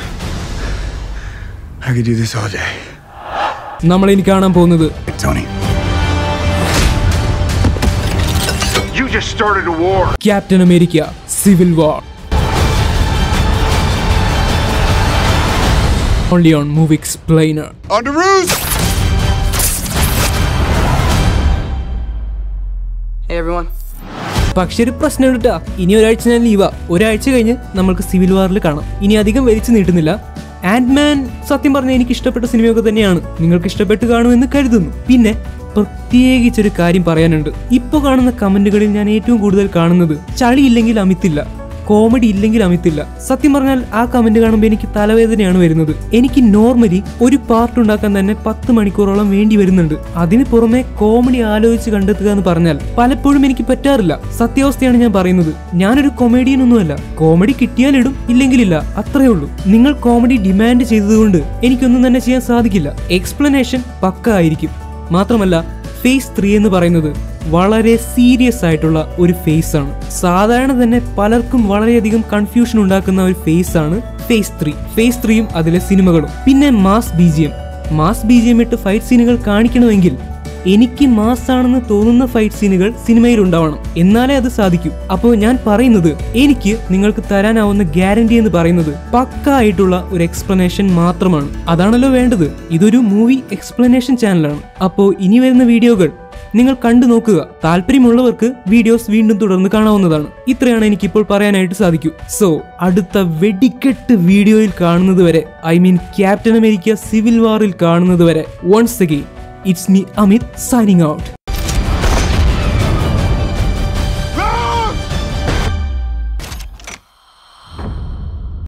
I could do this all day. നമ്മൾ ഇനി കാണാൻ പോകുന്നത് Tony. You just started a war. Captain America civil war only on movie explainer On the roof! Hey everyone. പക്ഷെ ഒരു പ്രശ്നം കേട്ടാ ഇനി ഒരാഴ്ച ഞാൻ ലീവാ ഒരാഴ്ച കഴിഞ്ഞ് നമ്മൾക്ക് സിവിൽ വാറിൽ കാണാം ഇനി അധികം വലിച്ചു നീട്ടുന്നില്ല ആൻഡ്മാൻ സത്യം പറഞ്ഞ എനിക്ക് ഇഷ്ടപ്പെട്ട സിനിമയൊക്കെ തന്നെയാണ് നിങ്ങൾക്ക് ഇഷ്ടപ്പെട്ട് കാണുമെന്ന് കരുതുന്നു പിന്നെ പ്രത്യേകിച്ചൊരു കാര്യം പറയാനുണ്ട് ഇപ്പൊ കാണുന്ന കമന്റുകളിൽ ഞാൻ ഏറ്റവും കൂടുതൽ കാണുന്നത് ചളിയില്ലെങ്കിൽ അമിത്തില്ല കോമഡി ഇല്ലെങ്കിൽ അമിത്തില്ല സത്യം പറഞ്ഞാൽ ആ കമന്റ് കാണുമ്പോൾ എനിക്ക് തലവേദനയാണ് വരുന്നത് എനിക്ക് നോർമലി ഒരു പാർട്ട് ഉണ്ടാക്കാൻ തന്നെ പത്ത് മണിക്കൂറോളം വേണ്ടി വരുന്നുണ്ട് അതിന് പുറമെ കോമഡി ആലോചിച്ച് കണ്ടെത്തുക എന്ന് പറഞ്ഞാൽ പലപ്പോഴും എനിക്ക് പറ്റാറില്ല സത്യാവസ്ഥയാണ് ഞാൻ പറയുന്നത് ഞാനൊരു കൊമേഡിയൻ ഒന്നുമല്ല കോമഡി കിട്ടിയാലിടും ഇല്ലെങ്കിലില്ല അത്രേ ഉള്ളൂ നിങ്ങൾ കോമഡി ഡിമാൻഡ് ചെയ്തതുകൊണ്ട് എനിക്കൊന്നും തന്നെ ചെയ്യാൻ സാധിക്കില്ല എക്സ്പ്ലനേഷൻ പക്ക ആയിരിക്കും മാത്രമല്ല ഫേസ് ത്രീ എന്ന് പറയുന്നത് വളരെ സീരിയസ് ആയിട്ടുള്ള ഒരു ഫേസ് ആണ് സാധാരണ തന്നെ പലർക്കും വളരെയധികം കൺഫ്യൂഷൻ ഉണ്ടാക്കുന്ന ഒരു ഫേസ് ആണ് ഫേസ് ത്രീ ഫേസ് ത്രീയും അതിലെ സിനിമകളും പിന്നെ mass B G M mass B G M ഇട്ട് ഫൈറ്റ് സീനുകൾ കാണിക്കണമെങ്കിൽ എനിക്ക് മാസ് ആണെന്ന് തോന്നുന്ന ഫൈറ്റ് സീനുകൾ സിനിമയിൽ ഉണ്ടാവണം എന്നാലേ അത് സാധിക്കൂ അപ്പോൾ ഞാൻ പറയുന്നത് എനിക്ക് നിങ്ങൾക്ക് തരാനാവുന്ന ഗ്യാരണ്ടി എന്ന് പറയുന്നത് പക്ക ആയിട്ടുള്ള ഒരു എക്സ്പ്ലനേഷൻ മാത്രമാണ് അതാണല്ലോ വേണ്ടത് ഇതൊരു മൂവി എക്സ്പ്ലനേഷൻ ചാനലാണ് അപ്പോൾ ഇനി വരുന്ന വീഡിയോകൾ നിങ്ങൾ കണ്ടു നോക്കുക താല്പര്യമുള്ളവർക്ക് വീഡിയോസ് വീണ്ടും തുടർന്ന് കാണാവുന്നതാണ് ഇത്രയാണ് എനിക്കിപ്പോൾ പറയാനായിട്ട് സാധിക്കൂ സോ അടുത്ത വെടിക്കെട്ട് വീഡിയോയിൽ കാണുന്നത് വരെ I mean captain America civil വാറിൽ കാണുന്നത് വരെ once again it's me Amit signing out